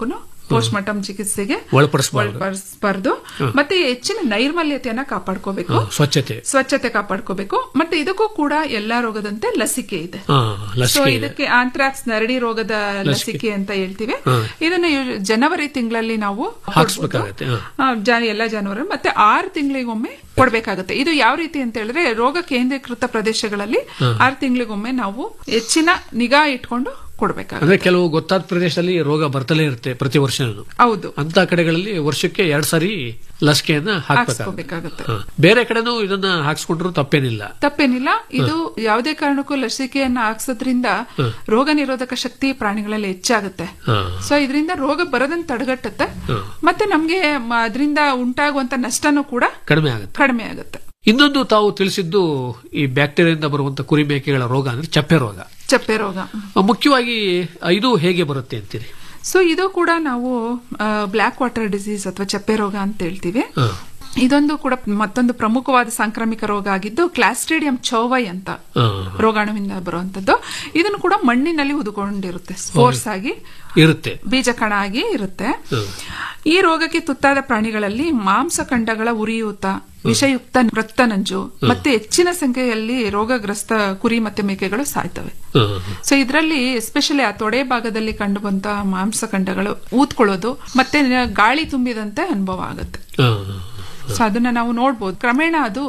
ಪೋಸ್ಟ್ ಮಾರ್ಟಮ್ ಚಿಕಿತ್ಸೆಗೆ ಒಳಪಡಿಸಬಾರ್ದು ಒಳಪಡಿಸಬಾರ್ದು ಹ್ಮ್. ಮತ್ತೆ ಹೆಚ್ಚಿನ ನೈರ್ಮಲ್ಯತೆಯನ್ನ ಕಾಪಾಡ್ಕೋಬೇಕು ಹ್ಮ್, ಸ್ವಚ್ಛತೆ ಸ್ವಚ್ಛತೆ ಕಾಪಾಡ್ಕೋಬೇಕು ಮತ್ತೆ ಇದಕ್ಕೂ ಕೂಡ ಎಲ್ಲಾ ರೋಗದಂತೆ ಲಸಿಕೆ ಇದೆ ಹಾ ಸೊ ಲಸಿಕೆ ಇದೆ ಇದಕ್ಕೆ ಆಂಥ್ರಾಕ್ಸ್ ನರಡಿ ರೋಗದ ಲಸಿಕೆ. ಲಸಿಕೆ ಅಂತ ಹೇಳ್ತೀವಿ ಹಾ. ಇದನ್ನ ಯು- ಜನವರಿ ತಿಂಗಳಲ್ಲಿ ನಾವು ಹಾಕ್ಸ್ಬೇಕಾಗತ್ತೆ ಹಾ. ಆ, ಜನ- ಎಲ್ಲ ಜನವರಿ ಮತ್ತೆ ಆರು ತಿಂಗಳಿಗೊಮ್ಮೆ ಕೊಡ್ಬೇಕಾಗುತ್ತೆ ಇದು ಯಾವ ರೀತಿ ಅಂತ ಹೇಳಿದ್ರೆ ರೋಗ ಕೇಂದ್ರೀಕೃತ ಪ್ರದೇಶಗಳಲ್ಲಿ ಹಾ. ಆರು ತಿಂಗಳಿಗೊಮ್ಮೆ ನಾವು ಹೆಚ್ಚಿನ ನಿಗಾ ಇಟ್ಕೊಂಡು ಕೊಡ್ಬೇಕಾಗುತ್ತೆ ಅಂದ್ರೆ ಕೆಲವು ಗೊತ್ತಾದ ಪ್ರದೇಶದಲ್ಲಿ ರೋಗ ಬರ್ತಲೇ ಇರುತ್ತೆ ಪ್ರತಿ ವರ್ಷ ಹೌದು ಅಂತ ಕಡೆಗಳಲ್ಲಿ ವರ್ಷಕ್ಕೆ ಎರಡ್ ಸಾರಿ ಲಸಿಕೆಯನ್ನ ಹಾಕ್ಬೇಕಾಗುತ್ತೆ ಹಾಕ್ಸ್ಕೋಬೇಕಾಗುತ್ತೆ ಹಾ. ಬೇರೆ ಕಡೆನೂ ಇದನ್ನ ಹಾಕ್ಸ್ಕೊಂಡ್ರು ತಪ್ಪೇನಿಲ್ಲ ತಪ್ಪೇನಿಲ್ಲ ಇದು ಯಾವುದೇ ಕಾರಣಕ್ಕೂ ಲಸಿಕೆಯನ್ನ ಹಾಕ್ಸೋದ್ರಿಂದ ಹಾ. ರೋಗ ನಿರೋಧಕ ಶಕ್ತಿ ಪ್ರಾಣಿಗಳಲ್ಲಿ ಹೆಚ್ಚಾಗುತ್ತೆ ಹಾ. ಸೊ ಇದರಿಂದ ರೋಗ ಬರದಂತ ತಡೆಗಟ್ಟುತ್ತೆ ಹಾ. ಮತ್ತೆ ನಮ್ಗೆ ಮ- ಅದರಿಂದ ಉಂಟಾಗುವಂತ ನಷ್ಟನೂ ಕೂಡ ಕಡಿಮೆ ಆಗುತ್ತೆ ಕಡಿಮೆ ಆಗುತ್ತೆ ಇನ್ನೊಂದು ತಾವು ತಿಳಿಸಿದ್ದು ಈ ಬ್ಯಾಕ್ಟೀರಿಯಾದಿಂದ ಬರುವಂತ ಕುರಿ ಮೇಕೆಗಳ ರೋಗ ಅಂದ್ರೆ ಚಪ್ಪೆ ರೋಗ ಚಪ್ಪೆ ರೋಗ ಆ, ಮುಖ್ಯವಾಗಿ ಇದು ಹೇಗೆ ಬರುತ್ತೆ ಅಂತೀರಿ ಸೊ ಇದು ಕೂಡ ನಾವು ಬ್ಲ್ಯಾಕ್ ವಾಟರ್ ಡಿಸೀಸ್ ಅಥವಾ ಚಪ್ಪೆ ರೋಗ ಅಂತ ಹೇಳ್ತೀವಿ ಹಾ. ಇದೊಂದು ಕೂಡ ಮತ್ತೊಂದು ಪ್ರಮುಖವಾದ ಸಾಂಕ್ರಾಮಿಕ ರೋಗ ಆಗಿದ್ದು ಕ್ಲಾಸ್ಟ್ರಿಡಿಯಂ ಚೌವೈ ಅಂತ ಹಾ. ರೋಗಾಣುವಿಂದ ಬರುವಂತದ್ದು ಇದನ್ನು ಕೂಡ ಮಣ್ಣಿನಲ್ಲಿ ಉದುಕೊಂಡಿರುತ್ತೆ ಸ್ಪೋರ್ಸ್ ಆಗಿ ಇರುತ್ತೆ ಬೀಜ ಕಣ ಆಗಿ ಇರುತ್ತೆ ಹಾ. ಈ ರೋಗಕ್ಕೆ ತುತ್ತಾದ ಪ್ರಾಣಿಗಳಲ್ಲಿ ಮಾಂಸಖಂಡಗಳ ಉರಿಯೂತ ವಿಷಯುಕ್ತ ರಕ್ತನಂಜು ಮತ್ತೆ ಹೆಚ್ಚಿನ ಸಂಖ್ಯೆಯಲ್ಲಿ ರೋಗಗ್ರಸ್ತ ಕುರಿ ಮತ್ತೆ ಮೇಕೆಗಳು ಸಾಯ್ತವೆ ಹಾ. ಸೊ ಇದರಲ್ಲಿ ಎಸ್ಪೆಷಲಿ ಆ ತೊಡೆ ಭಾಗದಲ್ಲಿ ಕಂಡು ಬಂತ ಮಾಂಸಖಂಡಗಳು ಊದ್ಕೊಳ್ಳೋದು ಮತ್ತೆ ಗಾಳಿ ತುಂಬಿದಂತೆ ಅನುಭವ ಆಗುತ್ತೆ ಹಾ. ಸೊ ಅದನ್ನ ನಾವು ನೋಡ್ಬೋದು ಕ್ರಮೇಣ ಅದು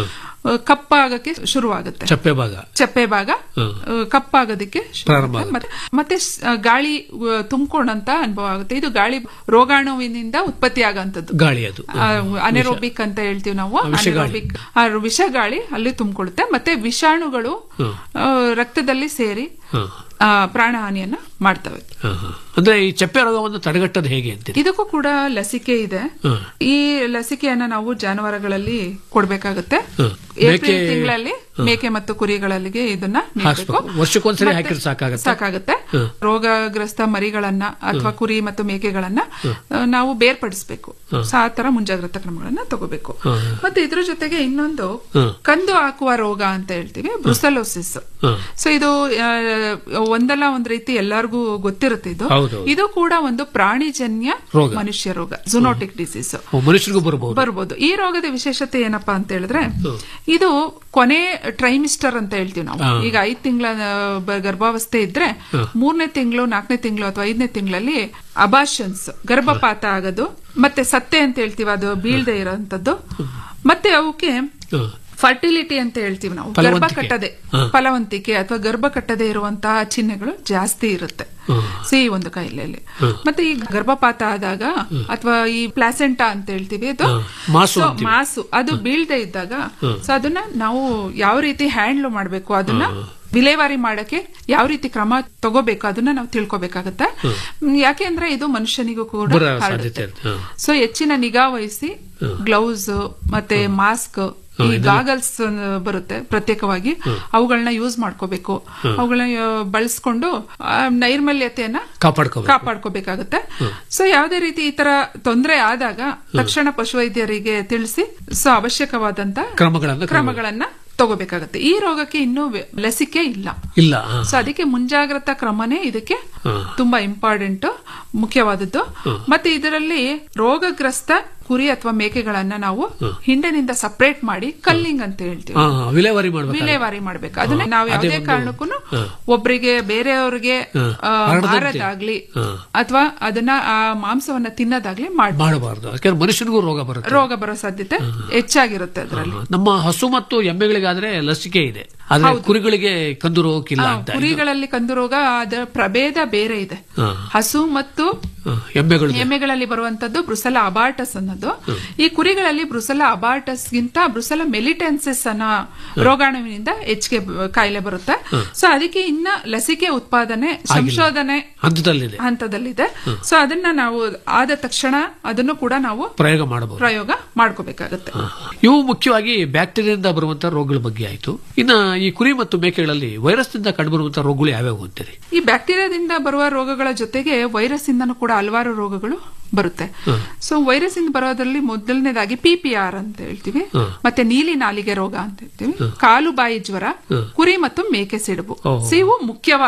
ಆ, ಕಪ್ಪಾಗಕ್ಕೆ ಶುರುವಾಗುತ್ತೆ ಚಪ್ಪೆ ಭಾಗ ಚಪ್ಪೆ ಭಾಗ ಹಾ. ಆ, ಕಪ್ಪಾಗೋದಕ್ಕೆ ಶುರು ಪ್ರಾರಂಭ ಆಗುತ್ತೆ. ಮತ್ತೆ ಮತ್ತೆ ಸ್- ಆ, ಗಾಳಿ ತುಂಬಿಕೊಂಡಂತ ಅನುಭವ ಆಗುತ್ತೆ ಇದು ಗಾಳಿ ರೋಗಾಣುವಿನಿಂದ ಉತ್ಪತ್ತಿ ಆಗಂತದ್ದು ಗಾಳಿ ಅದು ಅನೆರೋಬಿಕ್ ಅಂತ ಹೇಳ್ತೀವಿ ನಾವು ಆ, ವಿಷಗಾಳಿ. ಅನೆರೋಬಿಕ್ ಆ ವಿಷಗಾಳಿ ಅಲ್ಲಿ ತುಂಬಿಕೊಳ್ಳುತ್ತೆ ಮತ್ತೆ ವಿಷಾಣುಗಳು ಹಾ. ಆ, ರಕ್ತದಲ್ಲಿ ಸೇರಿ ಹಾ. ಆ, ಪ್ರಾಣಹಾನಿಯನ್ನ ಮಾಡ್ತವೆ ಹಾ, ಹಾ. ಅಂದ್ರೆ ಈ ಚಪ್ಪೆ ರೋಗವನ್ನು ತಡೆಗಟ್ಟೋದು ಹೇಗೆ ಅಂತೀರಿ ಇದಕ್ಕೂ ಕೂಡ ಲಸಿಕೆ ಇದೆ ಹಾ. ಈ ಲಸಿಕೆಯನ್ನ ನಾವು ಜಾನುವಾರುಗಳಲ್ಲಿ ಕೊಡ್ಬೇಕಾಗುತ್ತೆ ಹಾ. ಏಪ್ರಿಲ್ ಮೇಕೆ- ತಿಂಗಳಲ್ಲಿ ಮೇಕೆ ಮತ್ತು ಕುರಿಗಳಿಗೆ ಇದನ್ನ ನೀಡ್ಬೇಕು. ಹಾಕ್ಸ್ಬೇಕು. ವರ್ಷಕ್ಕೊಂದ್ಸರಿ ಮತ್ತೆ ಹಾಕಿದ್ರೆ ಸಾಕಾಗತ್ತೆ? ಸಾಕಾಗುತ್ತೆ ಹಾ. ರೋಗಗ್ರಸ್ತ ಮರಿಗಳನ್ನ ಅಥವಾ ಕುರಿ ಮತ್ತು ಮೇಕೆಗಳನ್ನ ಆ, ನಾವು ಬೇರ್ಪಡಿಸಬೇಕು ಹಾ. ಸೊ ಆ ತರ ಮುಂಜಾಗ್ರತಾ ಕ್ರಮಗಳನ್ನ ತಗೋಬೇಕು ಹಾ. ಮತ್ತೆ ಇದ್ರ ಜೊತೆಗೆ ಇನ್ನೊಂದು ಹಾ. ಕಂದು ಹಾಕುವ ರೋಗ ಅಂತ ಹೇಳ್ತೀವಿ ಬ್ರುಸಲೋಸಿಸ್ ಹಾ. ಸೊ ಇದು ಆ, ಒಂದಲ್ಲ ಒಂದ್ ರೀತಿ ಎಲ್ಲರಿಗೂ ಗೊತ್ತಿರುತ್ತೆ ಇದು ಹೌದು. ಇದು ಕೂಡ ಒಂದು ಪ್ರಾಣಿಜನ್ಯ ರೋಗ. ಮನುಷ್ಯ ರೋಗ ಜುನೋಟಿಕ್ ಡಿಸೀಸ್ ಓ, ಮನುಷ್ಯರಿಗೂ ಬರಬಹುದು ಬರ್ಬೋದು ಈ ರೋಗದ ವಿಶೇಷತೆ ಏನಪ್ಪಾ ಅಂತ ಹೇಳಿದ್ರೆ ಇದು ಕೊನೆ ಟ್ರೈಮಿಸ್ಟರ್ ಅಂತ ಹೇಳ್ತೀವಿ ನಾವು ಹಾ. ಈಗ ಐದ್ ತಿಂಗಳ ಗರ್ಭಾವಸ್ಥೆ ಇದ್ರೆ ಹಾ. ಮೂರನೇ ತಿಂಗಳು ನಾಲ್ಕನೇ ತಿಂಗಳು ಅಥವಾ ಐದನೇ ತಿಂಗಳಲ್ಲಿ ಅಬಾಷನ್ಸ್ ಗರ್ಭಪಾತ ಆಗೋದು ಮತ್ತೆ ಸತ್ತೆ ಅಂತ ಹೇಳ್ತೀವಿ ಅದು ಬೀಳ್ದೆ ಇರೋಂಥದ್ದು ಮತ್ತೆ ಅವಕ್ಕೆ ಫರ್ಟಿಲಿಟಿ ಅಂತ ಹೇಳ್ತೀವಿ ನಾವು ಗರ್ಭ ಫಲವಂತಿಕೆ. ಕಟ್ಟದೆ ಹಾ. ಫಲವಂತಿಕೆ ಅಥವಾ ಗರ್ಭ ಕಟ್ಟದೆ ಇರುವಂತಹ ಚಿಹ್ನೆಗಳು ಜಾಸ್ತಿ ಇರುತ್ತೆ ಸಿ ಈ ಒಂದು ಕಾಯಿಲೆಯಲ್ಲಿ ಮತ್ತೆ ಈ ಗರ್ಭಪಾತ ಆದಾಗ ಅಥವಾ ಈ ಪ್ಲಾಸೆಂಟಾ ಅಂತ ಹೇಳ್ತೀವಿ ಅದು ಹಾ. ಮಾಸು So, ಅಂತೀವಿ. ಮಾಸು ಅದು ಬೀಳ್ದೆ ಇದ್ದಾಗ ಹ್ಮ್. ಸೊ ಅದನ್ನ ನಾವು ಯಾವ ರೀತಿ ಹ್ಯಾಂಡ್ಲ್ ಮಾಡಬೇಕು ಅದನ್ನ ವಿಲೇವಾರಿ ಮಾಡಕ್ಕೆ ಯಾವ ರೀತಿ ಕ್ರಮ ತಗೋಬೇಕು ಅದನ್ನ ನಾವು ತಿಳ್ಕೊಬೇಕಾಗತ್ತೆ ಹ್ಮ್, ಯಾಕೆ ಅಂದ್ರೆ ಇದು ಮನುಷ್ಯನಿಗೂ ಕೂಡ ಬರೋ ಸಾಧ್ಯತೆ ಹರಡುತ್ತೆ ಇರುತ್ತೆ ಹಾ. ಸೊ ಹೆಚ್ಚಿನ ನಿಗಾ ವಹಿಸಿ ಗ್ಲೌಸ್ ಮತ್ತೆ ಮಾಸ್ಕ್ ಈ ಇದೆಲ್ಲ- ಗಾಗಲ್ಸ್ ಬರುತ್ತೆ ಪ್ರತ್ಯೇಕವಾಗಿ ಅವುಗಳನ್ನ ಯೂಸ್ ಮಾಡ್ಕೋಬೇಕು ಅವುಗಳನ್ನ ಆ, ಬಳಸ್ಕೊಂಡು ಆ, ನೈರ್ಮಲ್ಯತೆಯನ್ನ ಕಾಪಾಡ್ಕೋಬೇಕು ಕಾಪಾಡ್ಕೋಬೇಕಾಗುತ್ತೆ ಸೊ ಯಾವುದೇ ರೀತಿ ಈ ತರ ತೊಂದರೆ ಆದಾಗ ತಕ್ಷಣ ಪಶುವೈದ್ಯರಿಗೆ ತಿಳಿಸಿ ಸೊ ಅವಶ್ಯಕವಾದಂತ ಕ್ರಮಗಳನ್ನ ಕ್ರಮಗಳನ್ನ ತಗೋಬೇಕಾಗತ್ತೆ ಈ ರೋಗಕ್ಕೆ ಇನ್ನೂ ವೆ- ಲಸಿಕೆ ಇಲ್ಲ ಇಲ್ಲ ಹಾ. ಸೊ ಅದಕ್ಕೆ ಮುಂಜಾಗ್ರತಾ ಕ್ರಮನೇ ಇದಕ್ಕೆ ಹಾ. ತುಂಬಾ ಇಂಪಾರ್ಟೆಂಟ್ ಮುಖ್ಯವಾದದ್ದು ಮತ್ತೆ ಇದರಲ್ಲಿ ರೋಗಗ್ರಸ್ತ ಕುರಿ ಅಥವಾ ಮೇಕೆಗಳನ್ನ ನಾವು ಹಿಂಡಿನಿಂದ ಸಪರೇಟ್ ಮಾಡಿ ಕಲ್ಲಿಂಗ್ ಅಂತ ಹೇಳ್ತೀವಿ ಹಾ, ವಿಲೇವಾರಿ ಮಾಡ್ಬೇಕು ವಿಲೇವಾರಿ ಮಾಡ್ಬೇಕು ಅದನ್ನ ನಾವು ಅದೇ ಯಾವುದೇ ಒಂದು- ಕಾರಣಕ್ಕೂ ಹಾ. ಒಬ್ಬರಿಗೆ ಬೇರೆಯವ್ರಿಗೆ ಹಾ. ಆ, ಹರಡದಂತೆ. ಮಾರೋದಾಗ್ಲಿ ಹಾ. ಅಥವಾ ಅದನ್ನ ಆ ಮಾಂಸವನ್ನ ತಿನ್ನೋದಾಗ್ಲಿ ಮಾಡಿ ಮಾಡಬಾರ್ದು ಯಾಕಂದ್ರೆ ಮನುಷ್ಯನಿಗೂ ರೋಗ ಬರುತ್ತೆ ರೋಗ ಬರೋ ಸಾಧ್ಯತೆ ಹೆಚ್ಚಾಗಿರುತ್ತೆ ಅದರಲ್ಲಿ ನಮ್ಮ ಹಸು ಮತ್ತು ಎಮ್ಮೆಗಳಿಗಾದ್ರೆ ಲಸಿಕೆ ಇದೆ ಆದ್ರೆ ಕುರಿಗಳಿಗೆ ಕಂದು ರೋಗಕ್ಕಿಲ್ಲ ಅಂತ ಇದು. ಕುರಿಗಳಲ್ಲಿ ಕಂದು ರೋಗ ಅದರ ಪ್ರಭೇದ ಬೇರೆ ಇದೆ ಹಾ. ಹಸು ಮತ್ತು ಹಾ, ಎಮ್ಮೆಗಳು ಎಮ್ಮೆಗಳಲ್ಲಿ ಬರುವಂತದ್ದು ಬ್ರುಸಲ ಅಬಾರ್ಟಸ್ ಅನ್ನೋದು ಈ ಕುರಿಗಳಲ್ಲಿ ಬ್ರುಸಲ ಅಬಾರ್ಟಸ್ ಗಿಂತ ಬ್ರುಸಲ ಮೆಲಿಟೆನ್ಸಿಸ್ ಅನ್ನೋ ರೋಗಾಣುವಿನಿಂದ ಹೆಚ್ಚಿಗೆ ಬ- ಕಾಯಿಲೆ ಬರುತ್ತೆ ಸೊ ಅದಕ್ಕೆ ಇನ್ನ ಲಸಿಕೆ ಉತ್ಪಾದನೆ ಸಂಶೋಧನೆ ಹಂತದಲ್ಲಿದೆ ಹಂತದಲ್ಲಿದೆ ಸೊ ಅದನ್ನ ನಾವು ಆದ ತಕ್ಷಣ ಅದನ್ನು ಕೂಡ ನಾವು ಪ್ರಯೋಗ ಮಾಡಬಹುದು ಪ್ರಯೋಗ ಮಾಡ್ಕೋಬೇಕಾಗತ್ತೆ ಇವು ಮುಖ್ಯವಾಗಿ ಬ್ಯಾಕ್ಟೀರಿಯಾದಿಂದ ಬರುವಂತಹ ರೋಗಗಳ ಬಗ್ಗೆ ಆಯ್ತು ಇನ್ನ ಈ ಕುರಿ ಮತ್ತು ಮೇಕೆಗಳಲ್ಲಿ ವೈರಸ್ನಿಂದ ಕಂಡುಬರುವಂತಹ ರೋಗಗಳು ಯಾವ್ಯಾವು ಅಂತೀರಿ ಈ ಬ್ಯಾಕ್ಟೀರಿಯಾದಿಂದ ಬರುವ ರೋಗಗಳ ಜೊತೆಗೆ ವೈರಸ್ ಇಂದನೂ ಕೂಡ ಹಲವಾರು ರೋಗಗಳು ಬರುತ್ತೆ ಸೊ ವೈರಸ್ ಇಂದ ಬರೋದ್ರಲ್ಲಿ ಮೊದಲನೇದಾಗಿ ಪಿ ಪಿ ಆರ್ ಅಂತ ಹೇಳ್ತೀವಿ ಹ್ಮ್. ಮತ್ತೆ ನೀಲಿ ನಾಲಿಗೆ ರೋಗ ಅಂತ ಹೇಳ್ತೀವಿ ಕಾಲು ಬಾಯಿ ಜ್ವರ ಕುರಿ ಮತ್ತು ಮೇಕೆ ಸಿಡುಬು ಓಹೋ. ಸೊ ಇವು ಮುಖ್ಯವಾದವು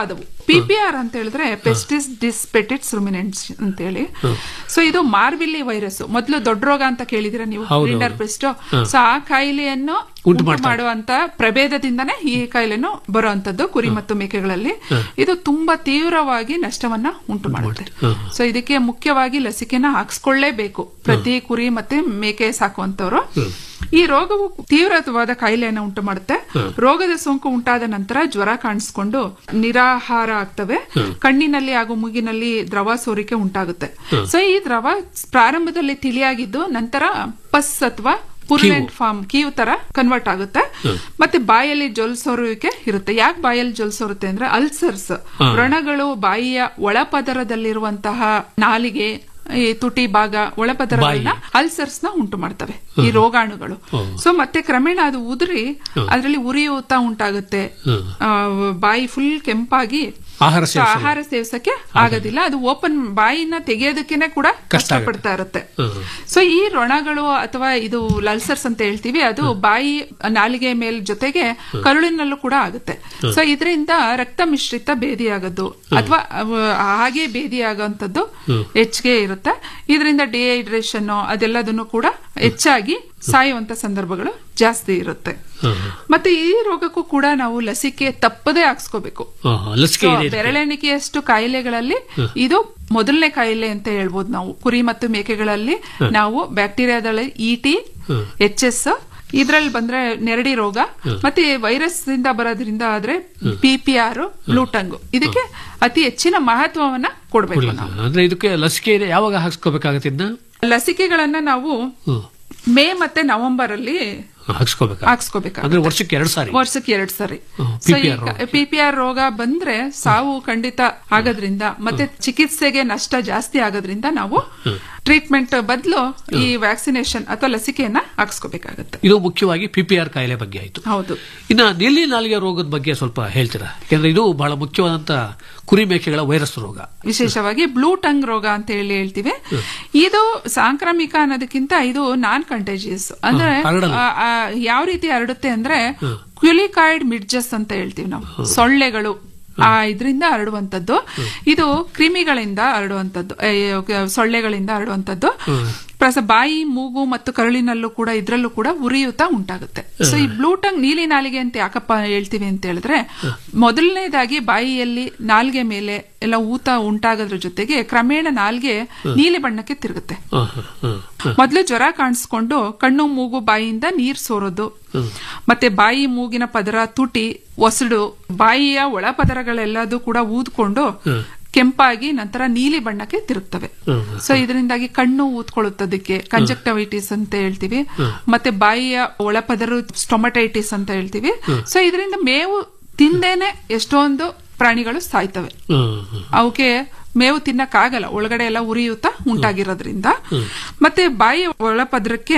ಪಿಪಿಆರ್ ಅಂತ ಹೇಳಿದ್ರೆ ಪೆಸ್ಟಿಸ್ ಡಿಸ್ಪೆಟಿಟ್ಸ್ ರುಮಿನೆಂಟ್ಸ್ ಅಂತ ಹೇಳಿ ಸೊ ಇದು ಮಾರ್ಬಿಲ್ಲಿ ವೈರಸ್ ಮೊದಲು ದೊಡ್ಡ ರೋಗ ಅಂತ ಕೇಳಿದಿರ ನೀವು ಹೌದು, ರಿಂಡರ್ ಹೌದು. ಪೆಸ್ಟ್ ಹ. ಸೊ ಆ ಕಾಯಿಲೆಯನ್ನು ಉಂಟು ಉಂಟು ಮಾಡ್ತಾ ಮಾಡುವಂತ ಪ್ರಭೇದದಿಂದನೇ ಈ ಕಾಯಿಲೆನು ಬರುವಂತದ್ದು ಕುರಿ ಮತ್ತು ಮೇಕೆಗಳಲ್ಲಿ ಹ. ಇದು ತುಂಬಾ ತೀವ್ರವಾಗಿ ನಷ್ಟವನ್ನ ಉಂಟು ಮಾಡುತ್ತೆ ಸೊ ಇದಕ್ಕೆ ಮುಖ್ಯವಾಗಿ ಲಸಿಕೆನ ಹಾಕ್ಸ್ಕೊಳ್ಳೇಬೇಕು ಪ್ರತಿ ಕುರಿ ಮತ್ತೆ ಮೇಕೆ ಸಾಕುವಂತವ್ರು ಈ ರೋಗವು ತೀವ್ರವಾದ ಕಾಯಿಲೆಯನ್ನು ಉಂಟು ಮಾಡುತ್ತೆ ರೋಗದ ಸೋಂಕು ಉಂಟಾದ ನಂತರ ಜ್ವರ ಕಾಣಿಸ್ಕೊಂಡು ನಿರಾಹಾರ ಆಗ್ತವೆ ಕಣ್ಣಿನಲ್ಲಿ ಹಾಗೂ ಮೂಗಿನಲ್ಲಿ ದ್ರವ ಸೋರಿಕೆ ಉಂಟಾಗುತ್ತೆ ಸೊ ಈ ದ್ರವ ಪ್ರಾರಂಭದಲ್ಲಿ ತಿಳಿಯಾಗಿದ್ದು ನಂತರ ಪಸ್ ಅಥವಾ ಪುರ್ಲೆಂಟ್ ಫಾರ್ಮ್ ಕೀವು ತರ ಕನ್ವರ್ಟ್ ಆಗುತ್ತೆ ಮತ್ತೆ ಬಾಯಲ್ಲಿ ಜೊಲ್ಸೋರುವಿಕೆ ಇರುತ್ತೆ ಯಾಕೆ ಬಾಯಲ್ಲಿ ಜೊಲ್ಸೋರುತ್ತೆ ಅಂದ್ರೆ ಅಲ್ಸರ್ಸ್ ಹಾ. ವ್ರಣಗಳು ಬಾಯಿಯ ಒಳಪದರದಲ್ಲಿರುವಂತಹ ನಾಲಿಗೆ ಈ ತುಟಿ ಭಾಗ ಒಳಪದರಗಳನ್ನ ಅಲ್ಸರ್ಸ್ ನ ಉಂಟು ಮಾಡ್ತವೆ ಈ ರೋಗಾಣುಗಳು ಸೊ ಮತ್ತೆ ಕ್ರಮೇಣ ಅದು ಉದುರಿ ಅದರಲ್ಲಿ ಉರಿಯೂತ ಉಂಟಾಗುತ್ತೆ ಆ, ಬಾಯಿ ಫುಲ್ ಕೆಂಪಾಗಿ ಆಹಾರ ಸೊ ಸೇವಿಸಲು. ಆಹಾರ ಸೇವಿಸಕ್ಕೆ ಆಗೋದಿಲ್ಲ ಅದು ಓಪನ್ ಬಾಯಿನ ತೆಗೆಯೋದಕ್ಕೇನೆ ಕೂಡ ಕಷ್ಟ ಆಗುತ್ತೆ. ಕಷ್ಟಪಡ್ತಾ ಇರುತ್ತೆ ಸೊ ಈ ರೊಣಗಳು ಅಥವಾ ಇದು ಲಲ್ಸರ್ಸ್ ಅಂತ ಹೇಳ್ತೀವಿ ಅದು ಬಾಯಿ ನಾಲಿಗೆ ಮೇಲ್ ಜೊತೆಗೆ ಕರುಳಿನಲ್ಲೂ ಕೂಡ ಆಗುತ್ತೆ ಸೊ ಇದರಿಂದ ರಕ್ತ ಮಿಶ್ರಿತ ಬೇದಿ ಆಗೋದು ಅಥವಾ ಹಾಗೆ ಬೇದಿ ಆಗೋಂಥದ್ದು ಹೆಚ್ಚಿಗೆ ಇರುತ್ತೆ ಇದರಿಂದ ಡಿಹೈಡ್ರೇಷನ್ ಅದೆಲ್ಲದನ್ನು ಕೂಡ ಹೆಚ್ಚಾಗಿ ಸಾಯುವಂತ ಸಂದರ್ಭಗಳು ಜಾಸ್ತಿ ಇರುತ್ತೆ ಮತ್ತೆ ಈ ರೋಗಕ್ಕೂ ಕೂಡ ನಾವು ಲಸಿಕೆ ತಪ್ಪದೇ ಹಾಕ್ಸ್ಕೋಬೇಕು ಲಸಿಕೆ So, ಇದೆ ಇದಕ್ಕೆ. ಬೆರಳೆಣಿಕೆಯಷ್ಟು ಕಾಯಿಲೆಗಳಲ್ಲಿ ಇದು ಮೊದಲನೇ ಕಾಯಿಲೆ ಅಂತ ಹೇಳ್ಬೋದು ನಾವು ಕುರಿ ಮತ್ತು ಮೇಕೆಗಳಲ್ಲಿ ನಾವು ಬ್ಯಾಕ್ಟೀರಿಯಾದಲ್ಲಿ ಇಟಿ ಎಚ್ ಎಸ್ ಇದ್ರಲ್ಲಿ ಬಂದ್ರೆ ನೆರಡಿ ರೋಗ ಮತ್ತೆ ವೈರಸ್ ಇಂದ ಬರೋದ್ರಿಂದ ಆದ್ರೆ ಪಿ ಪಿ ಆರ್ ಬ್ಲೂಟಂಗ್ ಇದಕ್ಕೆ ಅತಿ ಹೆಚ್ಚಿನ ಮಹತ್ವವನ್ನ ಕೊಡ್ಬೇಕು ನಾವು ಅಂದ್ರೆ ಇದಕ್ಕೆ ಲಸಿಕೆ ಇದೆ ಯಾವಾಗ ಹಾಕ್ಸ್ಕೋಬೇಕಾಗತ್ತೆ ಇದನ್ನ ಲಸಿಕೆಗಳನ್ನ ನಾವು ಮೇ ಮತ್ತೆ ನವೆಂಬರ್ ಅಲ್ಲಿ ಹಾಕ್ಸ್ಕೋಬೇಕು ಹಾಕ್ಸ್ಕೋಬೇಕು ಅಂದ್ರೆ ವರ್ಷಕ್ಕೆ ಎರಡು ಸಾರಿ ವರ್ಷಕ್ಕೆ ಎರಡ್ ಸರಿ ಹ್ಮ್. ಸೊ PPR ರೋಗ. ಪಿ ಪಿ ಆರ್ ರೋಗ ಬಂದ್ರೆ ಸಾವು ಖಂಡಿತ ಆಗೋದ್ರಿಂದ ಮತ್ತೆ ಚಿಕಿತ್ಸೆಗೆ ನಷ್ಟ ಜಾಸ್ತಿ ಆಗೋದ್ರಿಂದ ನಾವು ಟ್ರೀಟ್ಮೆಂಟ್ ಬದಲು ಈ ವ್ಯಾಕ್ಸಿನೇಷನ್ ಅಥವಾ ಲಸಿಕೆಯನ್ನ ಹಾಕ್ಸ್ಕೋಬೇಕಾಗತ್ತೆ ಇದು ಮುಖ್ಯವಾಗಿ ಪಿಪಿಆರ್ ಕಾಯಿಲೆ ಬಗ್ಗೆ ಆಯ್ತು ಹೌದು ಇನ್ನ ನೀಲಿ ನಾಲಿಗೆ ರೋಗದ ಬಗ್ಗೆ ಸ್ವಲ್ಪ ಹೇಳ್ತೀರಾ ಯಾಕಂದ್ರೆ ಇದು ಬಹಳ ಮುಖ್ಯವಾದಂತ ಕುರಿ ಮೇಕೆಗಳ ವೈರಸ್ ರೋಗ ವಿಶೇಷವಾಗಿ ಬ್ಲೂ ಟಂಗ್ ರೋಗ ಅಂತ ಹೇಳಿ ಹೇಳ್ತೀವಿ ಇದು ಸಾಂಕ್ರಾಮಿಕ ಅನ್ನೋದಕ್ಕಿಂತ ಇದು ನಾನ್ ಕಂಟೇಜಿಯಸ್ ಅಂದ್ರೆ ಹಾ, ಹರಡಲ್ಲ. ಆ, ಆ, ಯಾವ ರೀತಿ ಹರಡುತ್ತೆ ಅಂದ್ರೆ ಕ್ಯುಲಿಕಾಯ್ಡ್ ಮಿಡ್ಜಸ್ ಅಂತ ಹೇಳ್ತೀವಿ ನಾವು ಸೊಳ್ಳೆಗಳು ಆ ಇದರಿಂದ ಹರಡುವಂತದ್ದು ಇದು ಕ್ರಿಮಿಗಳಿಂದ ಹರಡುವಂತದ್ದು ಏ, ಸೊಳ್ಳೆಗಳಿಂದ ಹರಡುವಂತದ್ದು ಪ್ಲಸ್ ಬಾಯಿ ಮೂಗು ಮತ್ತು ಕರುಳಿನಲ್ಲೂ ಕೂಡ ಇದ್ರಲ್ಲೂ ಕೂಡ ಉರಿಯೂತ ಉಂಟಾಗುತ್ತೆ ಸೊ ಈ ಬ್ಲೂಟಂಗ್ ನೀಲಿ ನಾಲಿಗೆ ಅಂತ ಯಾಕಪ್ಪ ಹೇಳ್ತೀವಿ ಅಂತ ಹೇಳಿದ್ರೆ ಮೊದಲನೇದಾಗಿ ಬಾಯಿಯಲ್ಲಿ ನಾಲ್ಗೆ ಮೇಲೆ ಎಲ್ಲ ಊತ ಉಂಟಾಗೋದ್ರ ಜೊತೆಗೆ ಕ್ರಮೇಣ ನಾಲ್ಗೆ ನೀಲಿ ಬಣ್ಣಕ್ಕೆ ತಿರುಗುತ್ತೆ ಮೊದಲು ಜ್ವರ ಕಾಣಿಸ್ಕೊಂಡು ಕಣ್ಣು ಮೂಗು ಬಾಯಿಯಿಂದ ನೀರ್ ಸೋರೋದು ಮತ್ತೆ ಬಾಯಿ ಮೂಗಿನ ಪದರ ತುಟಿ ಒಸಡು ಬಾಯಿಯ ಒಳ ಪದರಗಳೆಲ್ಲದೂ ಕೂಡ ಊದ್ಕೊಂಡು ಕೆಂಪಾಗಿ ನಂತರ ನೀಲಿ ಬಣ್ಣಕ್ಕೆ ತಿರುಗ್ತವೆ ಸೊ ಇದರಿಂದಾಗಿ ಕಣ್ಣು ಊದ್ಕೊಳ್ಳುತ್ತದಕ್ಕೆ ಕಂಜಕ್ಟವೈಟಿಸ್ ಅಂತ ಹೇಳ್ತೀವಿ ಮತ್ತೆ ಬಾಯಿಯ ಒಳಪದರು ಸ್ಟೊಮಟೈಟಿಸ್ ಅಂತ ಹೇಳ್ತೀವಿ ಸೊ ಇದರಿಂದ ಮೇವು ತಿಂದೇನೆ ಎಷ್ಟೊಂದು ಪ್ರಾಣಿಗಳು ಸಾಯ್ತವೆ ಅವಕ್ಕೆ ಮೇವು ತಿನ್ನಕ್ಕಾಗಲ್ಲ ಒಳಗಡೆ ಎಲ್ಲ ಉರಿಯೂತ ಉಂಟಾಗಿರೋದ್ರಿಂದ ಮತ್ತೆ ಬಾಯಿ ಒಳಪದ್ರಕ್ಕೆ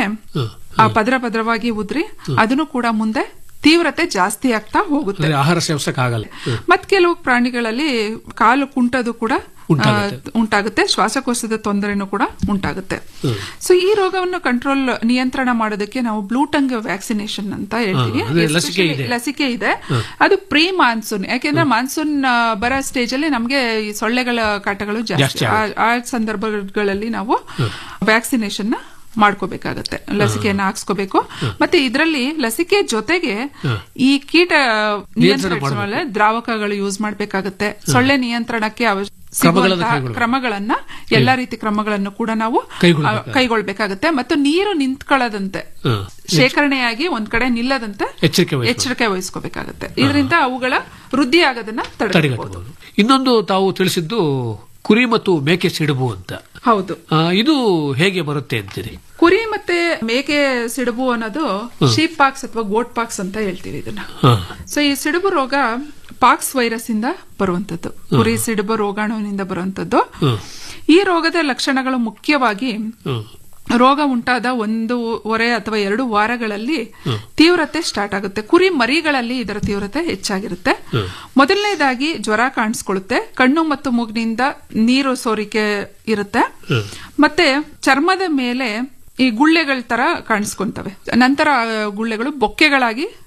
ಆ ಪದರ ಪದರವಾಗಿ ಉದ್ರಿ ಅದನ್ನು ಕೂಡ ಮುಂದೆ ತೀವ್ರತೆ ಜಾಸ್ತಿ ಆಗ್ತಾ ಹೋಗುತ್ತೆ ಅಂದ್ರೆ ಆಹಾರ ಸೇವಿಸಕ್ ಆಗಲ್ಲ ಮತ್ ಕೆಲವು ಪ್ರಾಣಿಗಳಲ್ಲಿ ಕಾಲು ಕುಂಟದು ಕೂಡ ಉಂಟಾಗುತ್ತೆ. ಆ, ಉಂಟಾಗುತ್ತೆ ಶ್ವಾಸಕೋಶದ ತೊಂದರೆನೂ ಕೂಡ ಉಂಟಾಗುತ್ತೆ ಸೊ ಈ ರೋಗವನ್ನು ಕಂಟ್ರೋಲ್ ನಿಯಂತ್ರಣ ಮಾಡೋದಕ್ಕೆ ನಾವು ಬ್ಲೂಟಂಗ್ ವ್ಯಾಕ್ಸಿನೇಷನ್ ಅಂತ ಹೇಳ್ತೀವಿ ಹಾ, ಅಂದ್ರೆ ಲಸಿಕೆ Especially ಇದೆ. ಲಸಿಕೆ ಇದೆ ಅದು ಪ್ರೀ ಮಾನ್ಸೂನ್ ಯಾಕೆಂದ್ರೆ ಮಾನ್ಸೂನ್ ಆ, ಬರೋ ಸ್ಟೇಜ್ ಅಲ್ಲಿ ನಮಗೆ ಈ ಸೊಳ್ಳೆಗಳ ಕಾಟಗಳು ಜಾಸ್ತಿ ಜಾಸ್ತಿ ಆ- ಆ ಸಂದರ್ಭಗಳಲ್ಲಿ ನಾವು ವ್ಯಾಕ್ಸಿನೇಷನ್ ಮಾಡ್ಕೋಬೇಕಾಗತ್ತೆ ಲಸಿಕೆಯನ್ನ ಹಾಕ್ಸ್ಕೋಬೇಕು ಮತ್ತೆ ಇದರಲ್ಲಿ ಲಸಿಕೆ ಜೊತೆಗೆ ಈ ಕೀಟ ನಿಯಂತ್ರಣ ಮಾಡ್ಬೇಕು. ದ್ರಾವಕಗಳು ಯೂಸ್ ಮಾಡ್ಬೇಕಾಗತ್ತೆ ಸೊಳ್ಳೆ ನಿಯಂತ್ರಣಕ್ಕೆ ಅವ- ಕ್ರಮಗಳನ್ನ ಸಿಗುವಂತಹ ಕೈಗೊಳ್ಬೇಕು. ಕ್ರಮಗಳನ್ನ ಎಲ್ಲಾ ರೀತಿ ಕ್ರಮಗಳನ್ನು ಕೂಡ ನಾವು ಕೈಗೊಳ್ಬೇಕಾಗುತ್ತೆ. ಆ, ಕೈಗೊಳ್ಬೇಕಾಗತ್ತೆ ಮತ್ತು ನೀರು ನಿಂತ್ಕೊಳ್ಳದಂತೆ ಹ್ಮ್. ಶೇಖರಣೆಯಾಗಿ ಒಂದ್ ಕಡೆ ನಿಲ್ಲದಂತೆ ಎಚ್ಚರಿಕೆ ವಹಿಸ್ಬೇಕು. ಎಚ್ಚರಿಕೆ ವಹಿಸ್ಕೋಬೇಕಾಗತ್ತೆ ಇದರಿಂದ ಅವುಗಳ ವೃದ್ಧಿ ಆಗೋದನ್ನ ತಡೆಗಟ್ಟಬಹುದು ತಡೆಗಟ್ಟಬಹುದು ಇನ್ನೊಂದು ತಾವು ತಿಳಿಸಿದ್ದು ಕುರಿ ಮತ್ತು ಮೇಕೆ ಸಿಡುಬು ಅಂತ ಹೌದು ಆ, ಇದು ಹೇಗೆ ಬರುತ್ತೆ ಅಂತೀರಿ ಕುರಿ ಮತ್ತೆ ಮೇಕೆ ಸಿಡುಬು ಅನ್ನೋದು ಹ್ಮ್. ಶೀಪ್ ಪಾಕ್ಸ್ ಅಥವಾ ಗೋಟ್ ಪಾಕ್ಸ್ ಅಂತ ಹೇಳ್ತೀವಿ ಇದನ್ನ ಹಾ. ಸೊ ಈ ಸಿಡುಬು ರೋಗ ಪಾಕ್ಸ್ ವೈರಸ್ ಇಂದ ಬರುವಂತದ್ದು ಕುರಿ ಸಿಡುಬು ರೋಗಾಣುವಿನಿಂದ ಬರುವಂತದ್ದು ಹ್ಮ್. ಈ ರೋಗದ ಲಕ್ಷಣಗಳು ಮುಖ್ಯವಾಗಿ ಹ್ಮ್. ರೋಗ ಉಂಟಾದ ಒಂದೂವರೆ ಅಥವಾ ಎರಡು ವಾರಗಳಲ್ಲಿ ತೀವ್ರತೆ ಸ್ಟಾರ್ಟ್ ಆಗುತ್ತೆ ಕುರಿ ಮರಿಗಳಲ್ಲಿ ಇದರ ತೀವ್ರತೆ ಹೆಚ್ಚಾಗಿರುತ್ತೆ ಮೊದಲನೇದಾಗಿ ಜ್ವರ ಕಾಣಿಸ್ಕೊಳ್ಳುತ್ತೆ ಕಣ್ಣು ಮತ್ತು ಮೂಗಿನಿಂದ ನೀರು ಸೋರಿಕೆ ಇರುತ್ತೆ ಮತ್ತೆ ಚರ್ಮದ ಮೇಲೆ ಈ ಗುಳ್ಳೆಗಳ ತರ ಕಾಣಿಸ್ಕೊಂತವೆ ನಂತರ ಆ ಗುಳ್ಳೆಗಳು ಬೊಕ್ಕೆಗಳಾಗಿ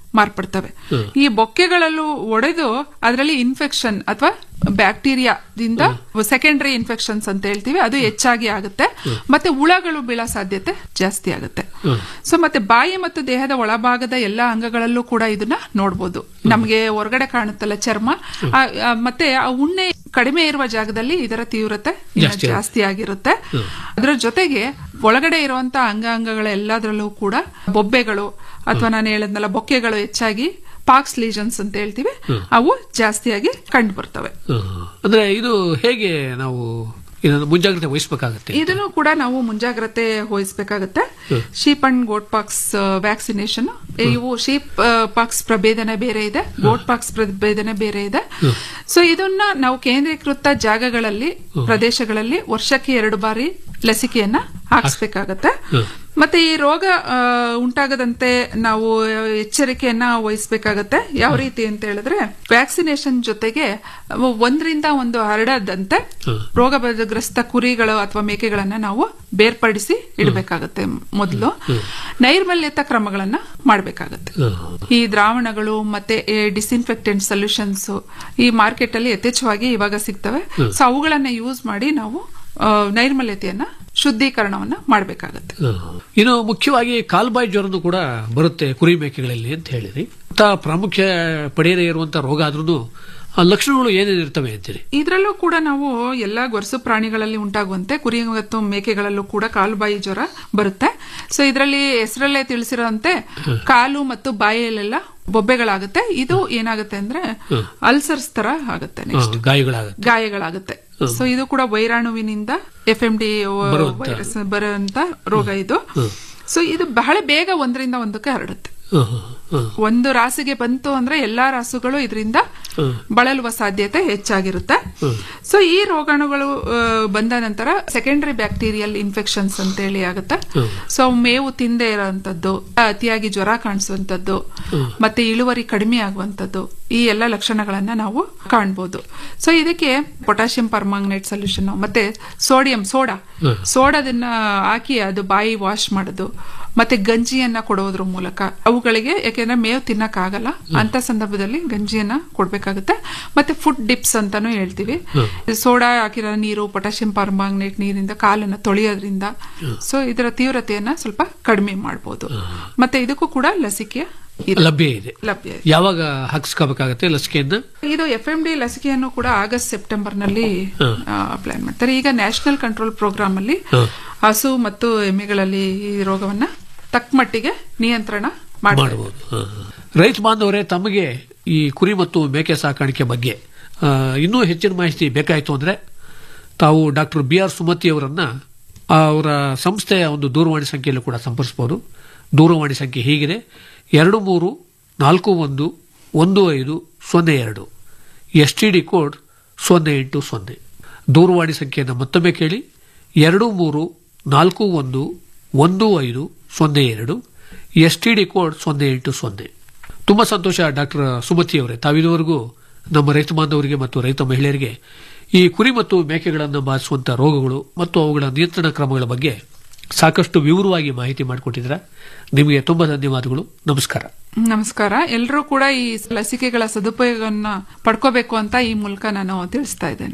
ಮಾರ್ಪಡ್ತವೆ ಈ ಬೊಕ್ಕೆಗಳಲ್ಲೂ ಒಡೆದು ಅದರಲ್ಲಿ ಇನ್ಫೆಕ್ಷನ್ ಅಥವಾ ಬ್ಯಾಕ್ಟೀರಿಯಾದಿಂದ ಸೆಕೆಂಡರಿ ಇನ್ಫೆಕ್ಷನ್ಸ್ ಅಂತ ಹೇಳ್ತೀವಿ ಅದು ಹೆಚ್ಚಾಗಿ ಆಗುತ್ತೆ ಮತ್ತೆ ಹುಳಗಳು ಬೀಳೋ ಸಾಧ್ಯತೆ ಜಾಸ್ತಿ ಆಗುತ್ತೆ ಸೊ ಮತ್ತೆ ಬಾಯಿ ಮತ್ತು ದೇಹದ ಒಳಭಾಗದ ಎಲ್ಲಾ ಅಂಗಗಳಲ್ಲೂ ಕೂಡ ಇದನ್ನ ನೋಡ್ಬೋದು ನಮ್ಗೆ ಹೊರಗಡೆ ಕಾಣುತ್ತಲ್ಲ ಚರ್ಮ ಆ, ಆ, ಮತ್ತೆ ಆ ಉಣ್ಣೆ ಕಡಿಮೆ ಇರುವ ಜಾಗದಲ್ಲಿ ಇದರ ತೀವ್ರತೆ ಇನ್ನ ಜಾಸ್ತಿ ಆಗುತ್ತೆ. ಜಾಸ್ತಿ ಆಗಿರುತ್ತೆ ಅದರ ಜೊತೆಗೆ ಒಳಗಡೆ ಇರುವಂತ ಅಂಗಾಂಗಗಳ ಎಲ್ಲದರಲ್ಲೂ ಕೂಡ ಬೊಬ್ಬೆಗಳು ಅಥವಾ ನಾನು ಹೇಳದ್ನಲ್ಲ ಬೊಕ್ಕೆಗಳು ಹೆಚ್ಚಾಗಿ ಪಾಕ್ಸ್ ಲೀಜನ್ಸ್ ಅಂತ ಹೇಳ್ತೀವಿ ಅವು ಜಾಸ್ತಿಯಾಗಿ ಕಂಡು ಬರ್ತವೆ ಹ್ಮ್. ಅಂದ್ರೆ ಇದು ಹೇಗೆ ನಾವು ಇದನ್ನು ಮುಂಜಾಗ್ರತೆ ವಹಿಸಬೇಕಾಗತ್ತೆ ಇದನ್ನು ಕೂಡ ನಾವು ಮುಂಜಾಗ್ರತೆ ವಹಿಸಬೇಕಾಗತ್ತೆ sheep and goat pox vaccination ಇವು ಶೀಪ್ ಪಾಕ್ಸ್ ಪ್ರಭೇದನೆ ಬೇರೆ ಇದೆ ಗೋಟ್ ಪಾಕ್ಸ್ ಪ್ರಭೇದನೆ ಬೇರೆ ಇದೆ ಸೊ ಇದನ್ನ ನಾವು ಕೇಂದ್ರೀಕೃತ ಜಾಗಗಳಲ್ಲಿ ಪ್ರದೇಶಗಳಲ್ಲಿ ವರ್ಷಕ್ಕೆ ಎರಡು ಬಾರಿ ಲಸಿಕೆಯನ್ನ ಹಾಕಿಸ್ಬೇಕಾಗತ್ತೆ ಮತ್ತೆ ಈ ರೋಗ ಆ, ಉಂಟಾಗದಂತೆ ನಾವು ಎಚ್ಚರಿಕೆಯನ್ನ ವಹಿಸಬೇಕಾಗತ್ತೆ ಯಾವ ರೀತಿ ಅಂತ ಹೇಳಿದ್ರೆ ವ್ಯಾಕ್ಸಿನೇಷನ್ ಜೊತೆಗೆ ಒಂದರಿಂದ ಒಂದು ಹರಡದಂತೆ ರೋಗಗ್ರಸ್ತ ಕುರಿಗಳು ಅಥವಾ ಮೇಕೆಗಳನ್ನ ನಾವು ಬೇರ್ಪಡಿಸಿ ಇಡಬೇಕಾಗತ್ತೆ ಮೊದಲು ನೈರ್ಮಲ್ಯತ ಕ್ರಮಗಳನ್ನ ಮಾಡಬೇಕಾಗತ್ತೆ ಈ ದ್ರಾವಣಗಳು ಮತ್ತೆ ಡಿಸ್ಇನ್ಫೆಕ್ಟೆಂಟ್ ಸೊಲ್ಯೂಷನ್ಸ್ ಈ ಮಾರ್ಕೆಟ್ ಅಲ್ಲಿ ಯಥೇಚ್ಛವಾಗಿ ಇವಾಗ ಸಿಗ್ತವೆ ಸೊ ಅವುಗಳನ್ನ ಯೂಸ್ ಮಾಡಿ ನಾವು ಆ, ನೈರ್ಮಲ್ಯತೆಯನ್ನ ಶುದ್ಧೀಕರಣವನ್ನ ಮಾಡಬೇಕಾಗತ್ತೆ ಇನ್ನು ಮುಖ್ಯವಾಗಿ ಕಾಲ್ಬಾಯಿ ಜ್ವರನು ಕೂಡ ಬರುತ್ತೆ ಕುರಿ ಮೇಕೆಗಳಲ್ಲಿ ಅಂತ ಹೇಳಿರಿ ಅಂತ ಪ್ರಾಮುಖ್ಯ ಪಡೆಯದೇ ಇರುವಂತ ರೋಗ ಆದ್ರೂ ಆ ಲಕ್ಷಣಗಳು ಏನೇನು ಇರ್ತವೆ ಅಂತೀರಿ ಇದರಲ್ಲೂ ಕೂಡ ನಾವು ಎಲ್ಲಾ ಗೊರಸು ಪ್ರಾಣಿಗಳಲ್ಲಿ ಉಂಟಾಗುವಂತೆ ಕುರಿ ಮತ್ತು ಮೇಕೆಗಳಲ್ಲೂ ಕೂಡ ಕಾಲುಬಾಯಿ ಜ್ವರ ಬರುತ್ತೆ ಸೊ ಇದರಲ್ಲಿ ಹೆಸರಲ್ಲೇ ತಿಳಿಸಿರೋಂತೆ ಕಾಲು ಮತ್ತು ಬಾಯಲ್ಲೆಲ್ಲ ಬೊಬ್ಬೆಗಳಾಗುತ್ತೆ ಇದು ಏನಾಗುತ್ತೆ ಅಂದ್ರೆ ಅಲ್ಸರ್ಸ್ ತರ ಆಗುತ್ತೆ ನೆಕ್ಸ್ಟ್ ಗಾಯಗಳಾಗುತ್ತೆ ಗಾಯಗಳಾಗುತ್ತೆ ಸೊ ಇದು ಕೂಡ ವೈರಾಣುವಿನಿಂದ ಎಫ್ ಎಂ ಡಿ ಬರುವಂತ. ವೈರಸ್ ಬರುವಂತ ರೋಗ ಇದು ಸೊ ಇದು ಬಹಳ ಬೇಗ ಒಂದರಿಂದ ಒಂದಕ್ಕೆ ಹರಡುತ್ತೆ ಹ್ಮ್, ಹ್ಮ್, ಹ್ಮ್. ಒಂದು ರಾಸಿಗೆ ಬಂತು ಅಂದ್ರೆ ಎಲ್ಲಾ ರಾಸುಗಳು ಇದರಿಂದ ಹ್ಮ್. ಬಳಲುವ ಸಾಧ್ಯತೆ ಹೆಚ್ಚಾಗಿರುತ್ತೆ ಸೊ ಈ ರೋಗಾಣುಗಳು ಆ, ಬಂದ ನಂತರ ಸೆಕೆಂಡರಿ ಬ್ಯಾಕ್ಟೀರಿಯಲ್ ಇನ್ಫೆಕ್ಷನ್ಸ್ ಅಂತ ಹೇಳಿ ಆಗುತ್ತೆ ಸೊ ಮೇವು ತಿಂದೇ ಇರೋಂಥದ್ದು ಅತಿಯಾಗಿ ಜ್ವರ ಕಾಣಿಸುವಂತದ್ದು ಮತ್ತೆ ಇಳುವರಿ ಕಡಿಮೆ ಆಗುವಂತದ್ದು ಈ ಎಲ್ಲ ಲಕ್ಷಣಗಳನ್ನ ನಾವು ಕಾಣ್ಬೋದು ಸೊ ಇದಕ್ಕೆ ಪೊಟ್ಯಾಷಿಯಂ ಪರ್ಮಾಂಗನೇಟ್ ಸೊಲ್ಯೂಷನ್ ಮತ್ತೆ ಸೋಡಿಯಂ ಸೋಡಾ ಸೋಡಾದನ್ನ ಹಾಕಿ ಅದು ಬಾಯಿ ವಾಶ್ ಮಾಡೋದು ಮತ್ತೆ ಗಂಜಿಯನ್ನ ಕೊಡೋದ್ರ ಮೂಲಕ ಅವುಗಳಿಗೆ ಯಾಕೆಂದ್ರೆ ಮೇವು ತಿನ್ನಕ್ ಆಗಲ್ಲ ಅಂತ ಸಂದರ್ಭದಲ್ಲಿ ಗಂಜಿಯನ್ನ ಕೊಡ್ಬೇಕಾಗುತ್ತೆ ಮತ್ತೆ ಫುಡ್ ಡಿಪ್ಸ್ ಅಂತಾನು ಹೇಳ್ತೀವಿ ಸೋಡಾ ಹಾಕಿರೋ ನೀರು ಪೊಟ್ಯಾಷಿಯಂ ಪರ್ಮಾಂಗನೇಟ್ ನೀರಿಂದ ಕಾಲನ್ನ ತೊಳೆಯೋದ್ರಿಂದ ಸೊ ಇದರ ತೀವ್ರತೆಯನ್ನ ಸ್ವಲ್ಪ ಕಡಿಮೆ ಮಾಡ್ಬೋದು ಮತ್ತೆ ಇದಕ್ಕೂ ಕೂಡ ಲಸಿಕೆ ಇದೆ. ಲಭ್ಯ ಇದೆ ಲಭ್ಯ ಇದೆ. ಯಾವಾಗ ಹಾಕಿಸ್ಕೋಬೇಕಾಗತ್ತೆ ಲಸಿಕೆಯನ್ನ ಇದು ಎಫ್ ಎಂ ಡಿ ಲಸಿಕೆಯನ್ನು ಕೂಡ ಆಗಸ್ಟ್ ಸೆಪ್ಟೆಂಬರ್ ನಲ್ಲಿ ಅಪ್ಲೈ ಮಾಡ್ತಾರೆ ಈಗ ನ್ಯಾಷನಲ್ ಕಂಟ್ರೋಲ್ ಪ್ರೋಗ್ರಾಮ್ ಅಲ್ಲಿ ಹಸು ಮತ್ತು ಎಮ್ಮೆಗಳಲ್ಲಿ ಈ ರೋಗವನ್ನ ತಕ್ಕ ಮಟ್ಟಿಗೆ ನಿಯಂತ್ರಣ ಮಾಡಬಹುದು ಮಾಡಬಹುದು ಹ, ಹ. ರೈತ ಬಾಂಧವರೇ ತಮಗೆ ಈ ಕುರಿ ಮತ್ತು ಮೇಕೆ ಸಾಕಾಣಿಕೆ ಬಗ್ಗೆ ಆ, ಇನ್ನೂ ಹೆಚ್ಚಿನ ಮಾಹಿತಿ ಬೇಕಾಯಿತು ಅಂದ್ರೆ ತಾವು ಡಾಕ್ಟರ್ ಬಿ ಆರ್ ಸುಮತಿ ಅವರನ್ನ ಅವರ ಸಂಸ್ಥೆಯ ಒಂದು ದೂರವಾಣಿ ಸಂಖ್ಯೆಯಲ್ಲೂ ಕೂಡ ಸಂಪರ್ಸಬಹುದು ದೂರವಾಣಿ ಸಂಖ್ಯೆ ಹೀಗಿದೆ ಎರಡು ಮೂರು ನಾಲ್ಕು ಒಂದು ಒಂದು ಐದು ಸೊನ್ನೆ ಎರಡು ಎಸ್ ಟಿ ಡಿ ಕೋಡ್ ಸೊನ್ನೆ ಎಂಟು ಸೊನ್ನೆ ದೂರವಾಣಿ ಸಂಖ್ಯೆಯನ್ನು ಮತ್ತೊಮ್ಮೆ ಕೇಳಿ ಎರಡು ಮೂರು ನಾಲ್ಕು ಒಂದು ಒಂದು ಐದು ಸೊನ್ನೆ ಎರಡು ಎಸ್ ಟಿ ಡಿ ಕೋಡ್ ಸೊನ್ನೆ ಎಂಟು ಸೊನ್ನೆ ತುಂಬಾ ಸಂತೋಷ ಡಾಕ್ಟರ್ ಸುಮತಿ ಅವರೇ ತಾವಿದುವರೆಗೂ ನಮ್ಮ ರೈತ ಬಾಂಧವರಿಗೆ ಮತ್ತು ರೈತ ಮಹಿಳೆಯರಿಗೆ ಈ ಕುರಿ ಮತ್ತು ಮೇಕೆಗಳನ್ನು ಬಾಧಿಸುವಂತಹ ರೋಗಗಳು ಮತ್ತು ಅವುಗಳ ನಿಯಂತ್ರಣ ಕ್ರಮಗಳ ಬಗ್ಗೆ ಸಾಕಷ್ಟು ವಿವರವಾಗಿ ಮಾಹಿತಿ ಮಾಡಿಕೊಟ್ಟಿದ್ದೀರಾ ನಿಮಗೆ ತುಂಬಾ ಧನ್ಯವಾದಗಳು ನಮಸ್ಕಾರ ನಮಸ್ಕಾರ ಎಲ್ಲರೂ ಕೂಡ ಈ ಲಸಿಕೆಗಳ ಸದುಪಯೋಗವನ್ನ ಪಡ್ಕೋಬೇಕು ಅಂತ ಈ ಮೂಲಕ ನಾನು ತಿಳಿಸ್ತಾ ಇದ್ದೇನೆ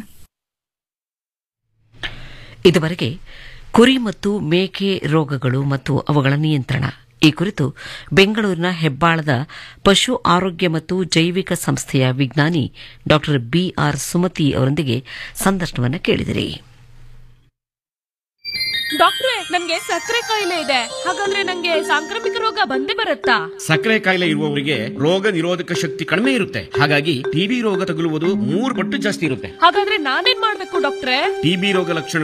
ಇದುವರೆಗೆ ಕುರಿ ಮತ್ತು ಮೇಕೆ ರೋಗಗಳು ಮತ್ತು ಅವುಗಳ ನಿಯಂತ್ರಣ ಈ ಕುರಿತು ಬೆಂಗಳೂರಿನ ಹೆಬ್ಬಾಳದ ಪಶು ಆರೋಗ್ಯ ಮತ್ತು ಜೈವಿಕ ಸಂಸ್ಥೆಯ ವಿಜ್ಞಾನಿ ಡಾ ಬಿಆರ್ ಸುಮತಿ ಅವರೊಂದಿಗೆ ಸಂದರ್ಶನವನ್ನು ಕೇಳಿದಿರಿ ಡಾಕ್ಟ್ರೆ ನನ್ಗೆ ಸಕ್ಕರೆ ಕಾಯಿಲೆ ಇದೆ ಹಾಗಾದ್ರೆ ನಂಗೆ ಸಾಂಕ್ರಾಮಿಕ ರೋಗ ಬಂದೇ ಬರುತ್ತಾ ಸಕ್ಕರೆ ಕಾಯಿಲೆ ಇರುವವರಿಗೆ ರೋಗ ನಿರೋಧಕ ಶಕ್ತಿ ಕಡಿಮೆ ಇರುತ್ತೆ ಹಾಗಾಗಿ ಟಿಬಿ ರೋಗ ತಗುಲುವುದು ಮೂರು ಪಟ್ಟು ಜಾಸ್ತಿ ಇರುತ್ತೆ ಹಾಗಾದ್ರೆ ನಾನೇನ್ ಮಾಡ್ಬೇಕು ಡಾಕ್ಟ್ರೆ ಟಿಬಿ ರೋಗ ಲಕ್ಷಣ